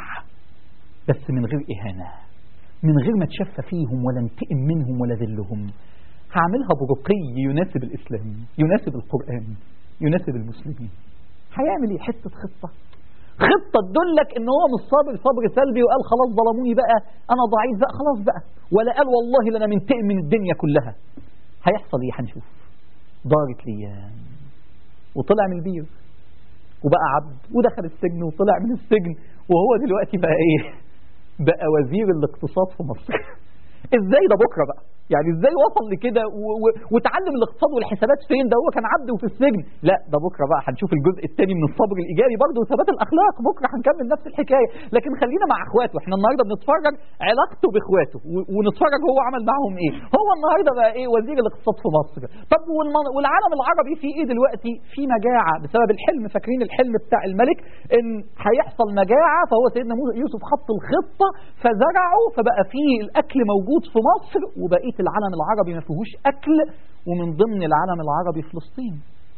بس من غير اهانة من غير ما اتشفى فيهم ولا انتقم منهم ولا ذلهم هعملها برقي يناسب الاسلام يناسب القرآن يناسب المسلمين هيعمل ايه حته خطه خطه تدلك ان هو مش صابر صبر سلبي وقال خلاص ظلموني بقى انا ضعيف بقى خلاص بقى ولا قال والله لا انا منتقم من الدنيا كلها هيحصل ايه هنشوف دارت الايام وطلع من البير وبقى عبد ودخل السجن وطلع من السجن وهو دلوقتي بقى ايه بقى وزير الاقتصاد في مصر ازاي ده بكره بقى يعني ازاي وصل لكده وتعلم الاقتصاد والحسابات فين ده هو كان عبد وفي السجن لا ده بكره بقى هنشوف الجزء الثاني من الصبر الايجابي برضه وثبات الاخلاق بكره هنكمل نفس الحكايه لكن خلينا مع اخواته احنا النهارده بنتفرج علاقته باخواته ونتفرج هو عمل معاهم ايه هو النهارده بقى ايه وزير الاقتصاد في مصر طب والعالم العربي فيه ايه دلوقتي في مجاعه بسبب الحلم فاكرين الحلم بتاع الملك ان هيحصل مجاعه فهو سيدنا يوسف حط الخطه فزرعوا فبقى فيه الاكل موجود في مصر وبقيه العالم العربي ما فيهوش أكل ومن ضمن العالم العربي فلسطين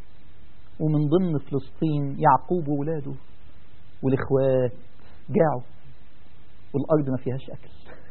ومن ضمن فلسطين يعقوب وولاده والإخوات جاعوا والأرض ما فيهاش أكل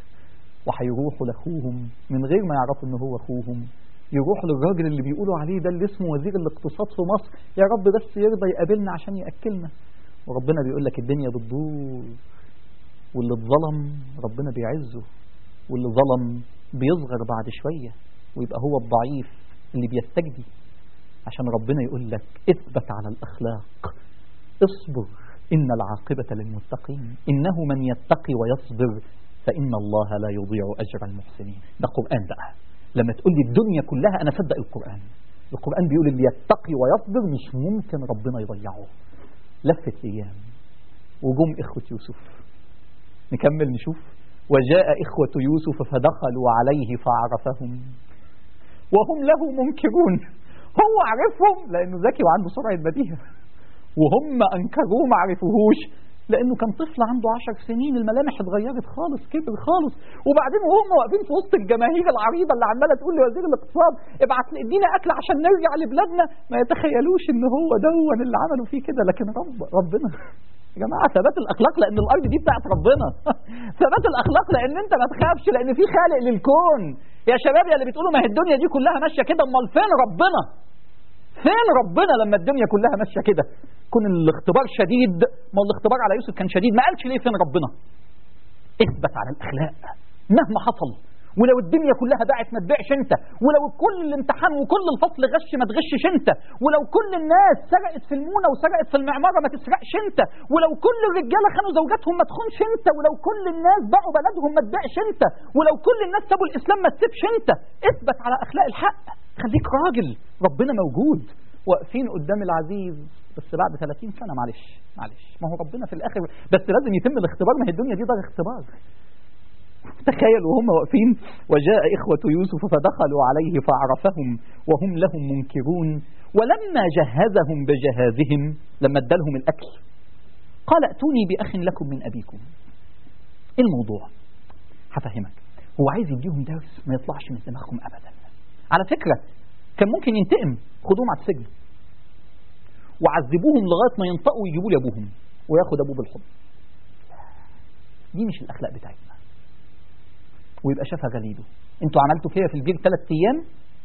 وهيروحوا لأخوهم من غير ما يعرفوا إن هو أخوهم يروحوا للراجل اللي بيقولوا عليه ده اللي اسمه وزير الاقتصاد في مصر يا رب بس يرضى يقابلنا عشان يأكلنا وربنا بيقول لك الدنيا بتدور واللي اتظلم ربنا بيعزه واللي ظلم بيصغر بعد شوية ويبقى هو الضعيف اللي بيستجدي عشان ربنا يقول لك اثبت على الأخلاق اصبر إن العاقبة للمتقين إنه من يتقي ويصبر فإن الله لا يضيع أجر المحسنين ده قرآن بقى لما تقول لي الدنيا كلها أنا صدق القرآن القرآن بيقول اللي يتقي ويصبر مش ممكن ربنا يضيعه لفت أيام وجم إخوة يوسف نكمل نشوف وجاء إخوة يوسف فدخلوا عليه فعرفهم وهم له منكرون هو عرفهم لأنه ذكي وعنده سرعة بديهة وهم أنكروه ما عرفوهوش لأنه كان طفل عنده عشر سنين الملامح اتغيرت خالص كبر خالص وبعدين وهم واقفين في وسط الجماهير العريضة اللي عمالة تقول لوزير الاقتصاد ابعت ادينا أكل عشان نرجع لبلادنا ما يتخيلوش إن هو دون اللي عملوا فيه كده لكن رب ربنا يا جماعة ثبات الأخلاق لأن الأرض دي بتاعت ربنا ثبات الأخلاق لأن أنت ما تخافش لأن في خالق للكون يا شباب يا اللي بتقولوا ما هي الدنيا دي كلها ماشية كده أمال فين ربنا فين ربنا لما الدنيا كلها ماشية كده كون الاختبار شديد ما الاختبار على يوسف كان شديد ما قالش ليه فين ربنا اثبت على الأخلاق مهما حصل ولو الدنيا كلها باعت ما تبيعش انت ولو كل الامتحان وكل الفصل غش ما تغشش انت ولو كل الناس سرقت في المونه وسرقت في المعماره ما تسرقش انت ولو كل الرجاله خانوا زوجاتهم ما تخونش انت ولو كل الناس باعوا بلدهم ما تبيعش انت ولو كل الناس سابوا الاسلام ما تسيبش انت اثبت على اخلاق الحق خليك راجل ربنا موجود واقفين قدام العزيز بس بعد 30 سنه معلش معلش ما هو ربنا في الاخر بس لازم يتم الاختبار ما هي الدنيا دي دار اختبار تخيل وهم واقفين وجاء إخوة يوسف فدخلوا عليه فعرفهم وهم لهم منكرون ولما جهزهم بجهازهم لما ادالهم الأكل قال ائتوني بأخ لكم من أبيكم ايه الموضوع هفهمك هو عايز يديهم درس ما يطلعش من دماغهم أبدا على فكرة كان ممكن ينتقم خدوهم على السجن وعذبوهم لغاية ما ينطقوا ويجيبوا لي أبوهم وياخد أبوه بالحضن دي مش الأخلاق بتاعتنا ويبقى شافها غليله انتوا عملتوا فيا في البير ثلاث ايام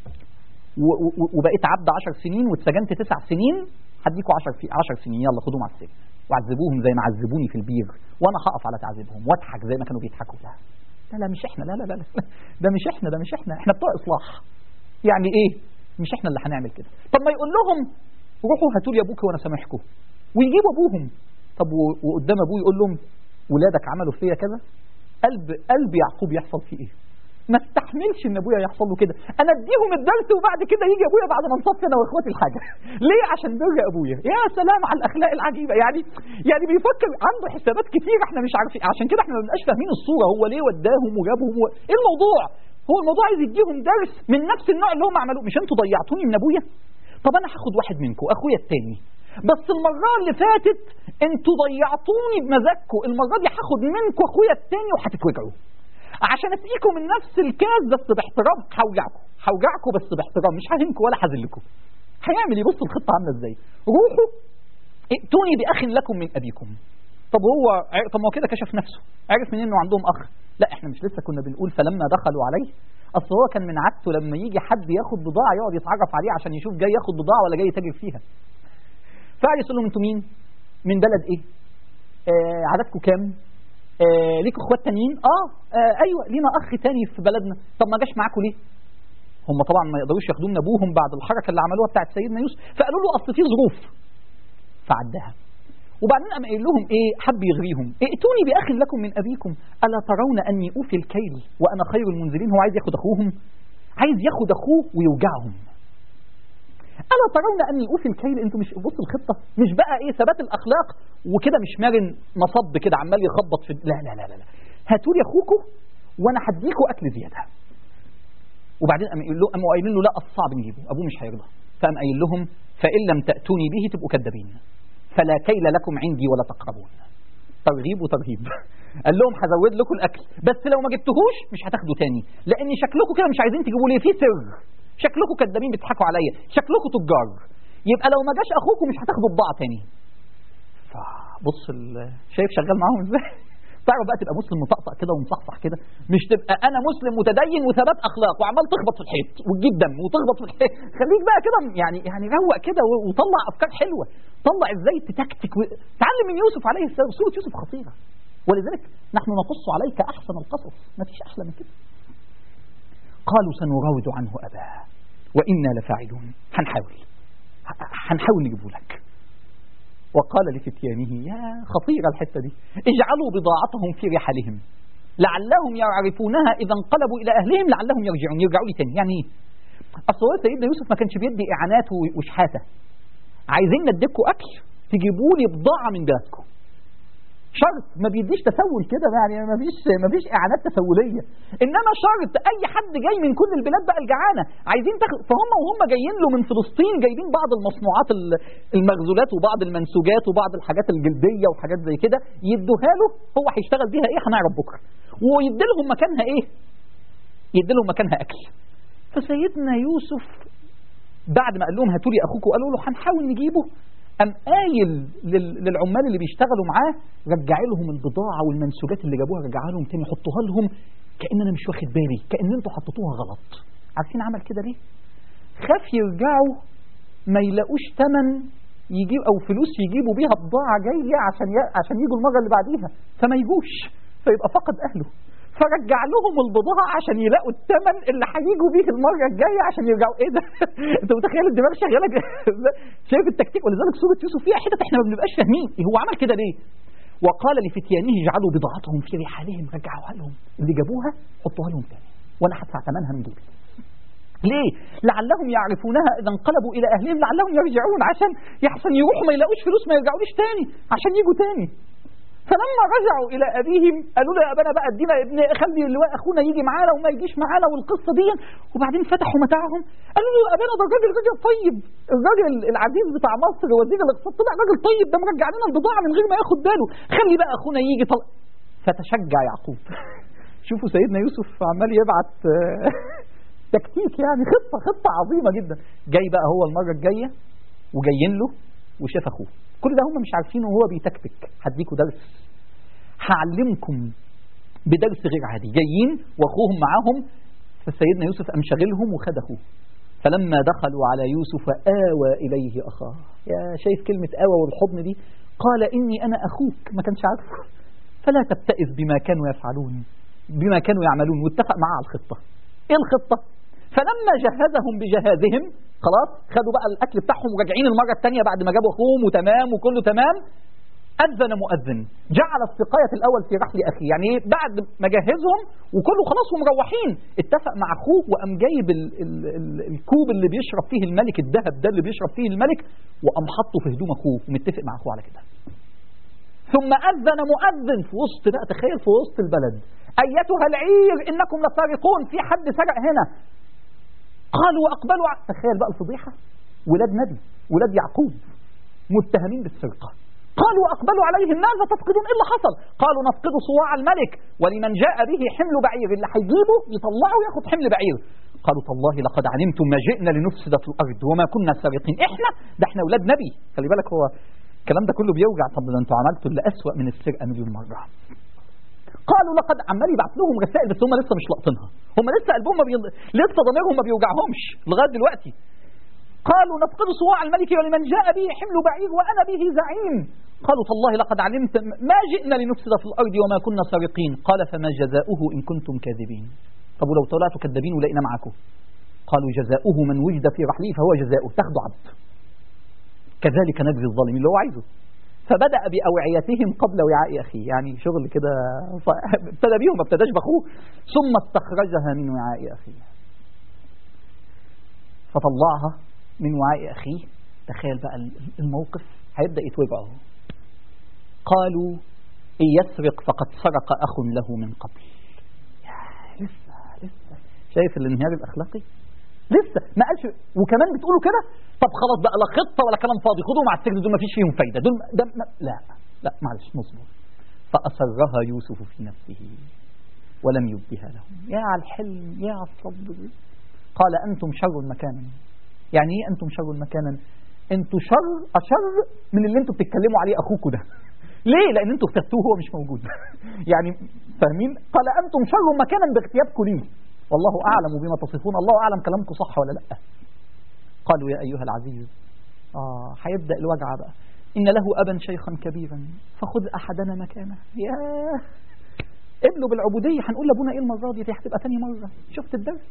وبقيت عبد 10 سنين واتسجنت تسع سنين هديكوا 10 في 10 سنين يلا خدوهم على السجن وعذبوهم زي ما عذبوني في البير وانا هقف على تعذيبهم واضحك زي ما كانوا بيضحكوا لا لا لا مش احنا لا لا لا, لا. ده مش احنا ده مش احنا احنا بتوع اصلاح يعني ايه مش احنا اللي هنعمل كده طب ما يقول لهم روحوا هاتوا لي ابوك وانا سامحكم ويجيبوا ابوهم طب وقدام ابوه يقول لهم ولادك عملوا فيا كذا قلب قلب يعقوب يحصل فيه ايه ما استحملش ان ابويا يحصل له كده انا اديهم الدرس وبعد كده يجي ابويا بعد ما نصفي انا واخواتي الحاجه ليه عشان بر ابويا يا سلام على الاخلاق العجيبه يعني يعني بيفكر عنده حسابات كتير احنا مش عارفين عشان كده احنا ما بنبقاش فاهمين الصوره هو ليه وداهم وجابهم و... ايه الموضوع هو الموضوع عايز يديهم درس من نفس النوع اللي هم عملوه مش انتوا ضيعتوني من ابويا طب انا هاخد واحد منكم اخويا التاني بس المرة اللي فاتت انتوا ضيعتوني بمزاجكم المرة دي هاخد منكم اخويا التاني وهتتوجعوا عشان اسقيكم من نفس الكاس بس باحترام هوجعكم هوجعكم بس باحترام مش ههنكم ولا هذلكم هيعمل ايه بص الخطة عاملة ازاي روحوا ائتوني باخ لكم من ابيكم طب هو طب ما هو كده كشف نفسه عرف منين انه عندهم اخ لا احنا مش لسه كنا بنقول فلما دخلوا عليه اصل هو كان من عادته لما يجي حد ياخد بضاعه يقعد يتعرف عليه عشان يشوف جاي ياخد بضاعه ولا جاي يتاجر فيها فقعد يقول لهم انتوا مين من بلد ايه آه عددكم كام آه ليكوا اخوات تانيين آه, اه ايوه لينا اخ تاني في بلدنا طب ما جاش معاكم ليه هم طبعا ما يقدروش ياخدوا من ابوهم بعد الحركه اللي عملوها بتاعت سيدنا يوسف فقالوا له اصل في ظروف فعدها وبعدين قام قايل لهم ايه حب يغريهم ائتوني باخ لكم من ابيكم الا ترون اني اوفي الكيل وانا خير المنزلين هو عايز ياخد اخوهم عايز ياخد اخوه ويوجعهم ألا ترون أني أوفي الكيل أنتوا مش بص الخطة مش بقى إيه ثبات الأخلاق وكده مش مرن مصب كده عمال يخبط في لا لا لا لا, لا. هاتوا لي أخوكم وأنا هديكوا أكل زيادة وبعدين قام قايل له قاموا قايلين له لا الصعب نجيبه أبوه مش هيرضى فقام قايل لهم فإن لم تأتوني به تبقوا كذابين فلا كيل لكم عندي ولا تقربون ترغيب وترهيب قال لهم هزود لكم الأكل بس لو ما جبتهوش مش هتاخدوا تاني لأن شكلكم كده مش عايزين تجيبوا لي فيه سر شكلكم كدابين بتضحكوا عليا شكلكم تجار يبقى لو ما جاش اخوكم مش هتاخدوا بضاعه تاني فبص شايف شغال معاهم ازاي تعرف بقى تبقى مسلم مطقطق كده ومصحصح كده مش تبقى انا مسلم متدين وثبات اخلاق وعمال تخبط في الحيط وتجيب دم وتخبط في الحيط خليك بقى كده يعني يعني روق كده وطلع افكار حلوه طلع ازاي تتكتك و... تعلم من يوسف عليه السلام سوره يوسف خطيره ولذلك نحن نقص عليك احسن القصص ما فيش احلى من كده قالوا سنراود عنه أباه وإنا لفاعلون هنحاول هنحاول نجيبه لك وقال لفتيانه يا خطيرة الحتة دي اجعلوا بضاعتهم في رحلهم لعلهم يعرفونها إذا انقلبوا إلى أهلهم لعلهم يرجعون يرجعوا لي تاني يعني إيه أصل سيدنا يوسف ما كانش بيدي إعانات وشحاتة عايزين نديكوا أكل تجيبوا لي بضاعة من بلادكم شرط ما بيديش تسول كده يعني ما فيش ما فيش اعانات تسوليه انما شرط اي حد جاي من كل البلاد بقى الجعانه عايزين تاخد فهم وهم جايين له من فلسطين جايبين بعض المصنوعات المخزولات وبعض المنسوجات وبعض الحاجات الجلديه وحاجات زي كده يدوها له هو هيشتغل بيها ايه هنعرف بكره ويدي لهم مكانها ايه يدي لهم مكانها اكل فسيدنا يوسف بعد ما قال لهم هاتوا لي اخوكم قالوا له هنحاول نجيبه قام قايل للعمال اللي بيشتغلوا معاه رجع لهم البضاعة والمنسوجات اللي جابوها رجعها لهم تاني حطوها لهم كأن أنا مش واخد بالي كأن أنتوا حطيتوها غلط عارفين عمل كده ليه؟ خاف يرجعوا ما يلاقوش تمن يجيب أو فلوس يجيبوا بيها بضاعة جاية عشان ي... عشان يجوا المرة اللي بعديها فما يجوش فيبقى فقد أهله فرجع لهم البضاعة عشان يلاقوا الثمن اللي هيجوا بيه المرة الجاية عشان يرجعوا ايه ده انت متخيل الدماغ شغالة شايف التكتيك ولذلك سورة يوسف فيها حتت احنا ما بنبقاش فاهمين هو عمل كده ليه وقال لفتيانه اجعلوا بضاعتهم في رحالهم رجعوها لهم اللي جابوها حطوها لهم تاني وانا هدفع ثمنها من جيبي ليه؟ لعلهم يعرفونها إذا انقلبوا إلى أهلهم لعلهم يرجعون عشان يحسن يروحوا ما يلاقوش فلوس ما يرجعوليش تاني عشان يجوا تاني فلما رجعوا إلى أبيهم قالوا له يا أبانا بقى ادينا ابن خلي اللواء أخونا يجي معانا وما يجيش معانا والقصة دي وبعدين فتحوا متاعهم قالوا له يا أبانا ده الراجل راجل طيب الراجل العزيز بتاع مصر وزير الاقتصاد طلع راجل طيب ده مرجع لنا البضاعة من غير ما ياخد باله خلي بقى أخونا يجي طل... فتشجع يعقوب شوفوا سيدنا يوسف عمال يبعت تكتيك يعني خطة خطة عظيمة جدا جاي بقى هو المرة الجاية وجايين له وشاف أخوه كل ده هم مش عارفينه وهو بيتكتك هديكوا درس هعلمكم بدرس غير عادي جايين واخوهم معاهم فسيدنا يوسف قام شاغلهم وخد اخوه فلما دخلوا على يوسف آوى إليه أخاه يا شايف كلمة آوى والحضن دي قال إني أنا أخوك ما كانش عارفه فلا تبتئس بما كانوا يفعلون بما كانوا يعملون واتفق معاه على الخطة إيه الخطة فلما جهزهم بجهازهم خلاص خدوا بقى الأكل بتاعهم وراجعين المرة الثانية بعد ما جابوا أخوهم وتمام وكله تمام أذن مؤذن جعل السقاية الأول في رحل أخيه يعني إيه بعد ما جهزهم وكله خلاص ومروحين اتفق مع أخوه وقام جايب ال ال ال الكوب اللي بيشرب فيه الملك الذهب ده اللي بيشرب فيه الملك وقام حطه في هدوم أخوه ومتفق مع أخوه على كده ثم أذن مؤذن في وسط بقى تخيل في وسط البلد أيتها العير إنكم لسارقون في حد سرق هنا قالوا وأقبلوا ع... تخيل بقى الفضيحة ولاد نبي ولاد يعقوب متهمين بالسرقة قالوا أقبلوا عليهم ماذا تفقدون إيه اللي حصل قالوا نفقد صواع الملك ولمن جاء به حمل بعير اللي هيجيبه يطلعه وياخد حمل بعير قالوا تالله لقد علمتم ما جئنا لنفسد في الأرض وما كنا سارقين إحنا ده إحنا ولاد نبي خلي بالك هو الكلام ده كله بيوجع طب ده انتوا عملتوا اللي أسوأ من السرقة مليون مرة قالوا لقد عمال يبعت لهم رسائل بس هم لسه مش لاقطينها هم لسه قلبهم ما بي... لسه ضميرهم ما بيوجعهمش لغايه دلوقتي قالوا نفقد صواع الملك ولمن جاء به حمل بعير وانا به زعيم قالوا تالله لقد علمت ما جئنا لنفسد في الارض وما كنا سارقين قال فما جزاؤه ان كنتم كاذبين طب ولو طلعتوا كذابين ولقينا معاكم قالوا جزاؤه من وجد في رحله فهو جزاؤه تاخدوا عبد كذلك نجزي الظالمين اللي هو عايزه فبدأ بأوعيتهم قبل وعاء أخيه يعني شغل كده ابتدى بيهم ما ابتداش بأخوه ثم استخرجها من وعاء أخيه فطلعها من وعاء أخيه تخيل بقى الموقف هيبدأ يتوجعه قالوا إن يسرق فقد سرق أخ له من قبل لسه لسه شايف الانهيار الأخلاقي لسه ما قالش وكمان بتقولوا كده طب خلاص بقى لا خطه ولا كلام فاضي خدوهم على السجن دول ما فيش فيهم فايده دول ده ما لا لا معلش نصبر فأسرها يوسف في نفسه ولم يبدها لهم يا على الحلم يا على الصبر قال أنتم شر مكانا يعني ايه أنتم شر مكانا أنتم شر أشر من اللي أنتم بتتكلموا عليه أخوكم ده ليه لأن أنتم اخترتوه هو مش موجود يعني فاهمين قال أنتم شر مكانا باغتيابكم ليه والله أعلم بما تصفون الله أعلم كلامكم صح ولا لا قالوا يا أيها العزيز آه هيبدأ الوجع بقى إن له أبا شيخا كبيرا فخذ أحدنا مكانه يا قبلوا بالعبودية هنقول لأبونا إيه المرة دي دي هتبقى تاني مرة شفت الدرس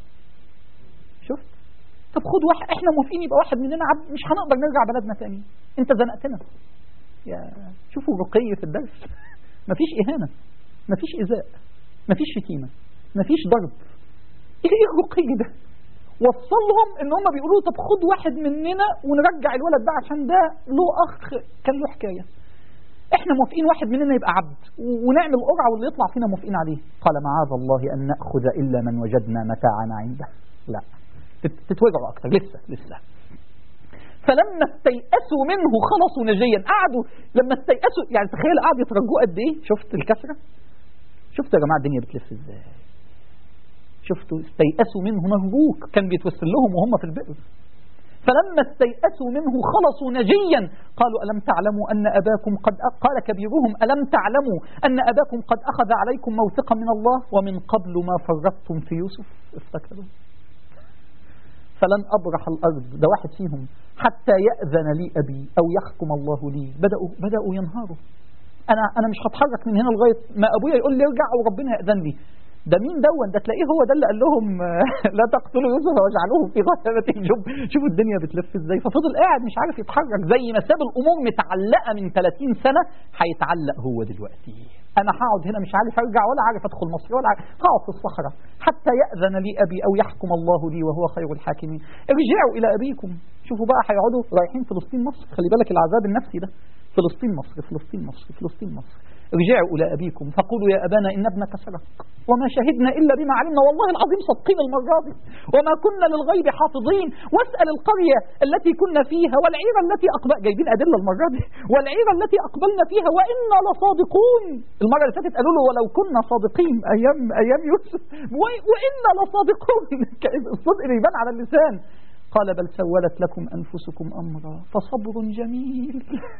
شفت طب خد واحد احنا موافقين يبقى واحد مننا عبد مش هنقدر نرجع بلدنا تاني انت زنقتنا يا شوفوا رقي في الدرس مفيش إهانة مفيش إيذاء مفيش شتيمة مفيش ضرب ايه الرقي ده وصلهم ان هم بيقولوا طب خد واحد مننا ونرجع الولد ده عشان ده له اخ كان له حكايه احنا موافقين واحد مننا يبقى عبد ونعمل قرعه واللي يطلع فينا موافقين عليه قال معاذ الله ان ناخذ الا من وجدنا متاعنا عنده لا تتوجعوا اكتر لسه لسه فلما استيأسوا منه خلصوا نجيا قعدوا لما استيأسوا يعني تخيل قعدوا يترجوه قد ايه شفت الكسره شفت يا جماعه الدنيا بتلف ازاي شفتوا استيأسوا منه مهبوك كان بيتوسل لهم وهم في البئر فلما استيأسوا منه خلصوا نجيا قالوا ألم تعلموا أن أباكم قد قال كبيرهم ألم تعلموا أن أباكم قد أخذ عليكم موثقا من الله ومن قبل ما فرطتم في يوسف افتكروا فلن أبرح الأرض ده واحد فيهم حتى يأذن لي أبي أو يحكم الله لي بدأوا, بدأوا ينهاروا أنا, أنا مش هتحرك من هنا لغاية ما أبويا يقول لي ارجع وربنا يأذن لي ده مين دون ده تلاقيه هو ده اللي قال لهم لا تقتلوا يوسف واجعلوه في غيابة الجب شوفوا الدنيا بتلف ازاي ففضل قاعد مش عارف يتحرك زي ما ساب الامور متعلقه من 30 سنه هيتعلق هو دلوقتي انا هقعد هنا مش عارف ارجع ولا عارف ادخل مصر ولا عارف هقعد في الصحراء حتى ياذن لي ابي او يحكم الله لي وهو خير الحاكمين ارجعوا الى ابيكم شوفوا بقى هيقعدوا رايحين فلسطين مصر خلي بالك العذاب النفسي ده فلسطين مصر فلسطين مصر فلسطين مصر ارجعوا إلى أبيكم فقولوا يا أبانا إن ابنك سرق وما شهدنا إلا بما علمنا والله العظيم صدقين المرة دي وما كنا للغيب حافظين واسأل القرية التي كنا فيها والعير التي أقبل جايبين أدلة المرة دي والعير التي أقبلنا فيها وإنا لصادقون المرة اللي فاتت قالوا له ولو كنا صادقين أيام أيام يوسف وإنا لصادقون الصدق اللي يبان على اللسان قال بل سولت لكم أنفسكم أمرا فصبر جميل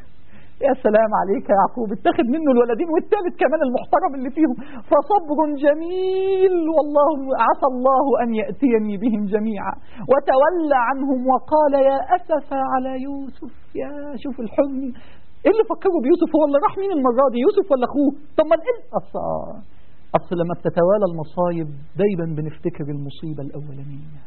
يا سلام عليك يا يعقوب اتخذ منه الولدين والثالث كمان المحترم اللي فيهم فصبر جميل والله عسى الله أن يأتيني بهم جميعا وتولى عنهم وقال يا أسفا على يوسف يا شوف الحزن ايه اللي فكروا بيوسف هو اللي راح مين المرة دي يوسف ولا أخوه طب ما ايه أصل أصل لما بتتوالى المصايب دايما بنفتكر المصيبة الأولانية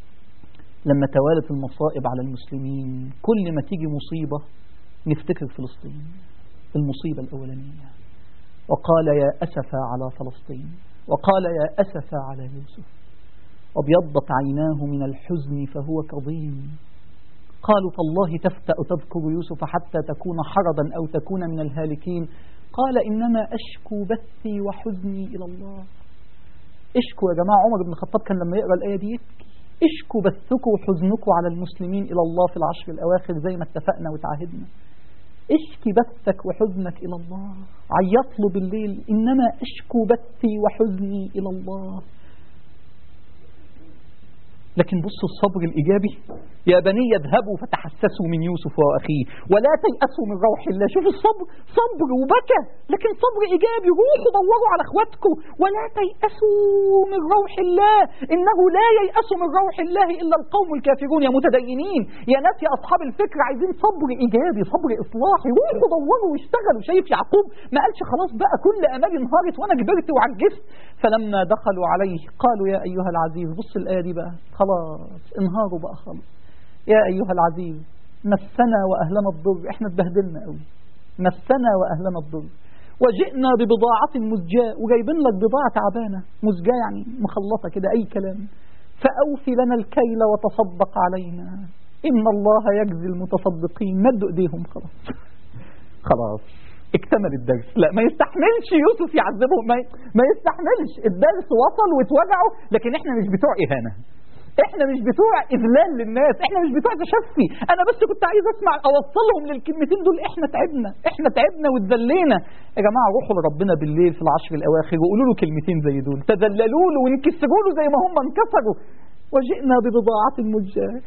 لما توالت المصائب على المسلمين كل ما تيجي مصيبة نفتكر فلسطين المصيبة الأولانية وقال يا أسفا على فلسطين وقال يا أسفا على يوسف وابيضت عيناه من الحزن فهو كظيم قالوا تالله تفتأ تذكر يوسف حتى تكون حرضا أو تكون من الهالكين قال إنما أشكو بثي وحزني إلى الله اشكوا يا جماعة عمر بن الخطاب كان لما يقرأ الآية دي يبكي اشكوا بثكم وحزنكم على المسلمين إلى الله في العشر الأواخر زي ما اتفقنا وتعهدنا اشكي بثك وحزنك إلى الله عيط له بالليل إنما أشكو بثي وحزني إلى الله لكن بصوا الصبر الإيجابي يا بني اذهبوا فتحسسوا من يوسف وأخيه ولا تيأسوا من روح الله شوفوا الصبر صبر وبكى لكن صبر إيجابي روحوا دوروا على أخواتكم ولا تيأسوا من روح الله إنه لا ييأس من روح الله إلا القوم الكافرون يا متدينين يا ناس يا أصحاب الفكر عايزين صبر إيجابي صبر إصلاحي روحوا دوروا واشتغلوا شايف يعقوب ما قالش خلاص بقى كل أمالي انهارت وأنا كبرت وعجزت فلما دخلوا عليه قالوا يا أيها العزيز بص الآية دي بقى خلاص انهاروا بقى خلاص يا أيها العزيز مسنا وأهلنا الضر احنا اتبهدلنا قوي مسنا وأهلنا الضر وجئنا ببضاعة مزجاة وجايبين لك بضاعة تعبانة مزجاة يعني مخلطة كده أي كلام فأوفي لنا الكيل وتصدق علينا إن الله يجزي المتصدقين مدوا إيديهم خلاص خلاص اكتمل الدرس لا ما يستحملش يوسف يعذبهم ما, ما يستحملش الدرس وصل واتوجعوا لكن احنا مش بتوع إهانة احنا مش بتوع اذلال للناس احنا مش بتوع تشفي انا بس كنت عايز اسمع اوصلهم للكلمتين دول احنا تعبنا احنا تعبنا واتذلينا يا جماعه روحوا لربنا بالليل في العشر الاواخر وقولوا له كلمتين زي دول تذللوا له وانكسروا له زي ما هم انكسروا وجئنا ببضاعه مجاه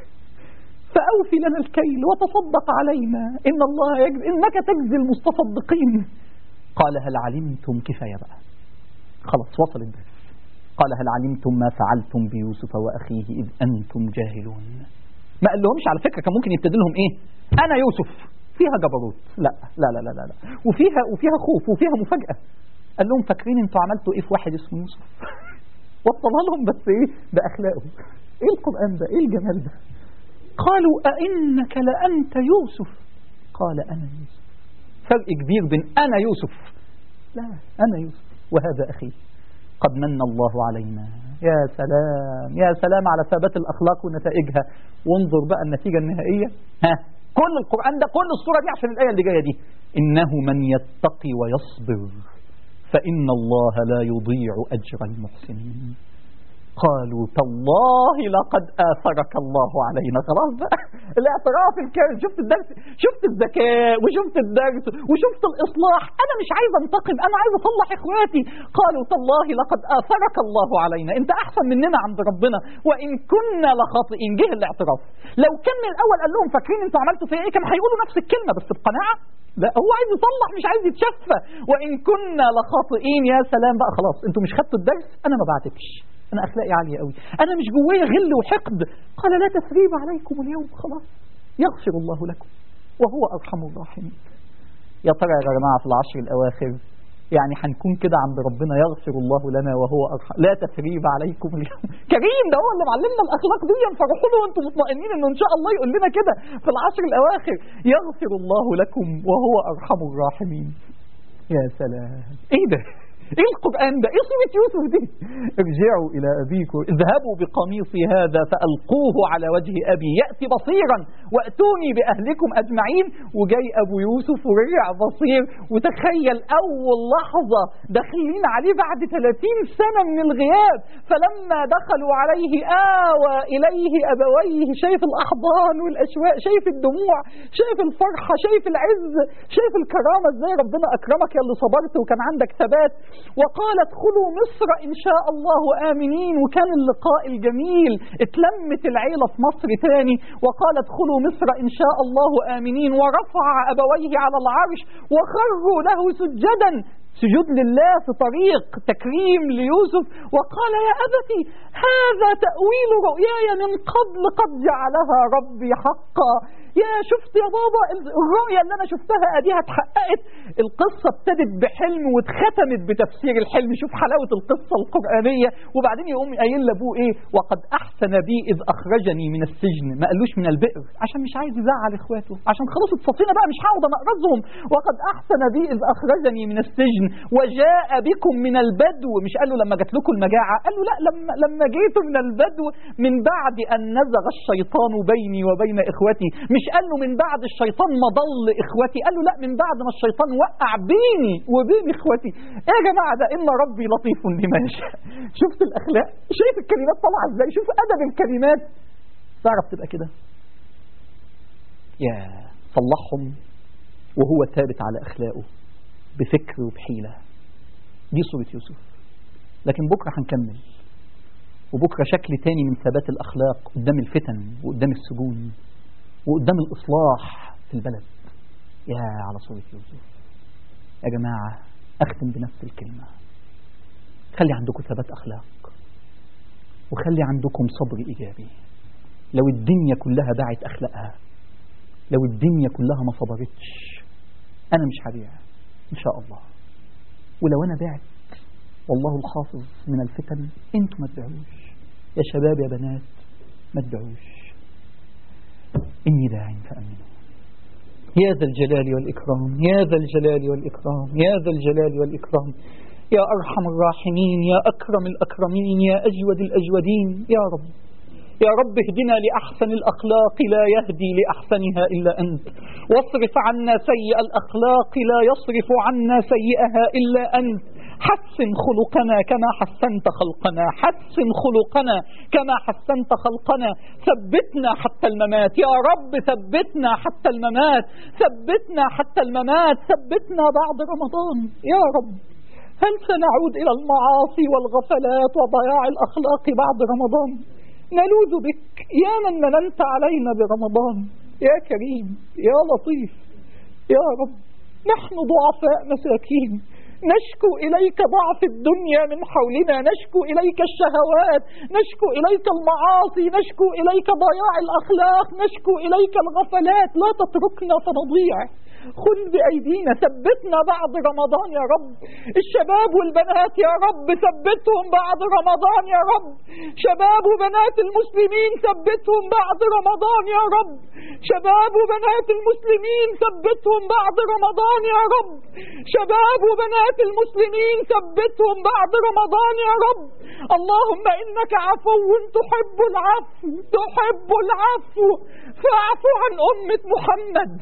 فأوفي لنا الكيل وتصدق علينا إن الله يجزي إنك تجزي المتصدقين قال هل علمتم كفاية بقى خلاص وصل الدرس قال هل علمتم ما فعلتم بيوسف وأخيه إذ أنتم جاهلون ما قال لهمش على فكرة كان ممكن يبتدي لهم إيه أنا يوسف فيها جبروت لا لا لا لا لا, لا. وفيها وفيها خوف وفيها مفاجأة قال لهم فاكرين انتوا عملتوا ايه في واحد اسمه يوسف وصلها لهم بس ايه بأخلاقه ايه القرآن ده ايه الجمال ده قالوا أئنك لأنت يوسف قال أنا يوسف فرق كبير بين أنا يوسف لا أنا يوسف وهذا أخي قد من الله علينا يا سلام يا سلام على ثبات الأخلاق ونتائجها وانظر بقى النتيجة النهائية ها كل القرآن ده كل الصورة دي عشان الآية اللي جاية دي إنه من يتقي ويصبر فإن الله لا يضيع أجر المحسنين قالوا تالله لقد آثرك الله علينا خلاص بقى الاعتراف الكامل شفت الدرس شفت الذكاء وشفت الدرس وشفت الإصلاح أنا مش عايز أنتقم أنا عايز أصلح إخواتي قالوا تالله لقد آثرك الله علينا أنت أحسن مننا عند ربنا وإن كنا لخاطئين جه الاعتراف لو كان من الأول قال لهم فاكرين أنتوا عملتوا فيا إيه كانوا هيقولوا نفس الكلمة بس بقناعة لا هو عايز يصلح مش عايز يتشفى وإن كنا لخاطئين يا سلام بقى خلاص أنتوا مش خدتوا الدرس أنا ما بعتكش أنا أخلاقي عالية قوي أنا مش جوايا غل وحقد قال لا تثريب عليكم اليوم خلاص يغفر الله لكم وهو أرحم الراحمين يا ترى يا جماعة في العشر الأواخر يعني هنكون كده عند ربنا يغفر الله لنا وهو أرحم لا تثريب عليكم اليوم كريم ده هو اللي معلمنا الأخلاق دي فروحوا له وانتم مطمئنين انه ان شاء الله يقول لنا كده في العشر الأواخر يغفر الله لكم وهو أرحم الراحمين يا سلام ايه ده ايه القرآن ده ايه سورة يوسف دي ارجعوا الى ابيكم اذهبوا بقميصي هذا فألقوه على وجه ابي يأتي بصيرا واتوني باهلكم اجمعين وجاي ابو يوسف ورجع بصير وتخيل اول لحظة داخلين عليه بعد 30 سنة من الغياب فلما دخلوا عليه آوى اليه ابويه شايف الاحضان والاشواق شايف الدموع شايف الفرحة شايف العز شايف الكرامة ازاي ربنا اكرمك يا اللي صبرت وكان عندك ثبات وقال ادخلوا مصر إن شاء الله آمنين وكان اللقاء الجميل اتلمت العيلة في مصر تاني وقال ادخلوا مصر إن شاء الله آمنين ورفع أبويه على العرش وخروا له سجدا سجود لله في طريق تكريم ليوسف وقال يا أبتي هذا تأويل رؤياي من قبل قد جعلها ربي حقا يا شفت يا بابا الرؤية اللي أنا شفتها أديها اتحققت القصة ابتدت بحلم واتختمت بتفسير الحلم شوف حلاوة القصة القرآنية وبعدين يقوم قايل لأبوه إيه وقد أحسن بي إذ أخرجني من السجن ما قالوش من البئر عشان مش عايز يزعل إخواته عشان خلاص اتصفينا بقى مش هقعد أنقرضهم وقد أحسن بي إذ أخرجني من السجن وجاء بكم من البدو مش قال له لما جات لكم المجاعة قال له لا لما لما جيتوا من البدو من بعد أن نزغ الشيطان بيني وبين إخوتي مش قال له من بعد الشيطان ما ضل إخوتي قال له لا من بعد ما الشيطان وقع بيني وبين إخوتي إيه يا جماعة ده إن ربي لطيف لما يشاء شفت الأخلاق شايف الكلمات طالعة إزاي شوف أدب الكلمات تعرف تبقى كده يا صلحهم وهو ثابت على أخلاقه بفكر وبحيلة دي صورة يوسف لكن بكرة هنكمل وبكرة شكل تاني من ثبات الأخلاق قدام الفتن وقدام السجون وقدام الإصلاح في البلد يا على صورة يوسف يا جماعة أختم بنفس الكلمة خلي عندكم ثبات أخلاق وخلي عندكم صبر إيجابي لو الدنيا كلها باعت أخلاقها لو الدنيا كلها ما صبرتش أنا مش هبيع إن شاء الله ولو أنا بعت والله الحافظ من الفتن انتوا ما تبيعوش يا شباب يا بنات ما تبيعوش إني داع فأمنوا يا ذا الجلال والإكرام يا ذا الجلال والإكرام يا ذا الجلال والإكرام يا أرحم الراحمين يا أكرم الأكرمين يا أجود الأجودين يا رب يا رب اهدنا لأحسن الأخلاق لا يهدي لأحسنها إلا أنت واصرف عنا سيء الأخلاق لا يصرف عنا سيئها إلا أنت حسن خلقنا كما حسنت خلقنا حسن خلقنا كما حسنت خلقنا ثبتنا حتى الممات يا رب ثبتنا حتى الممات ثبتنا حتى الممات ثبتنا بعد رمضان يا رب هل سنعود إلى المعاصي والغفلات وضياع الأخلاق بعد رمضان نلوذ بك يا من مننت علينا برمضان يا كريم يا لطيف يا رب نحن ضعفاء مساكين نشكو إليك ضعف الدنيا من حولنا نشكو إليك الشهوات نشكو إليك المعاصي نشكو إليك ضياع الأخلاق نشكو إليك الغفلات لا تتركنا فنضيع خذ بأيدينا ثبتنا بعد رمضان يا رب الشباب والبنات يا رب ثبتهم بعد رمضان يا رب شباب وبنات المسلمين ثبتهم بعد رمضان يا رب شباب وبنات المسلمين ثبتهم بعد رمضان يا رب شباب وبنات المسلمين ثبتهم بعد رمضان يا رب اللهم إنك عفو تحب العفو تحب العفو فاعف عن أمة محمد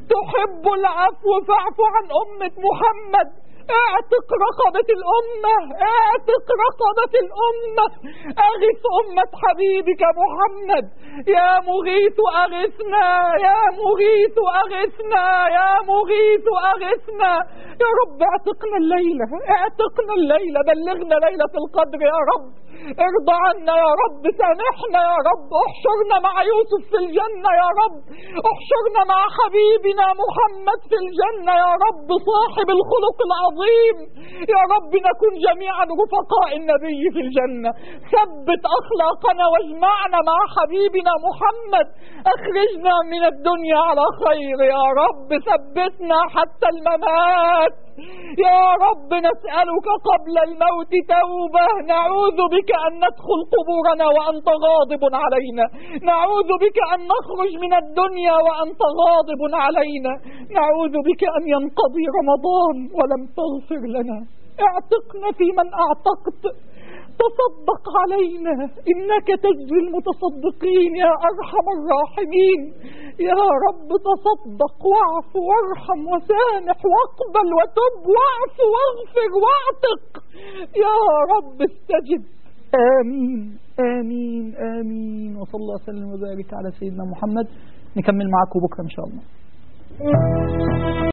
تحب العفو فاعف عن أمة محمد اعتق رقبة الأمة اعتق رقبة الأمة أغث أمة حبيبك محمد يا مغيث أغثنا يا مغيث أغثنا يا مغيث أغثنا يا رب اعتقنا الليلة اعتقنا الليلة بلغنا ليلة القدر يا رب ارضى عنا يا رب سامحنا يا رب احشرنا مع يوسف في الجنة يا رب احشرنا مع حبيبنا محمد في الجنة يا رب صاحب الخلق العظيم يا رب نكون جميعا رفقاء النبي في الجنة ثبت أخلاقنا واجمعنا مع حبيبنا محمد اخرجنا من الدنيا على خير يا رب ثبتنا حتى الممات يا رب نسألك قبل الموت توبة نعوذ بك أن ندخل قبورنا وأنت غاضب علينا نعوذ بك أن نخرج من الدنيا وأنت غاضب علينا نعوذ بك أن ينقضي رمضان ولم تغفر لنا اعتقنا في من اعتقت تصدق علينا إنك تجزي المتصدقين يا أرحم الراحمين يا رب تصدق واعف وارحم وسامح واقبل وتب واعف واغفر واعتق يا رب استجب آمين آمين آمين وصلى الله وسلم وبارك على سيدنا محمد نكمل معكم بكرة إن شاء الله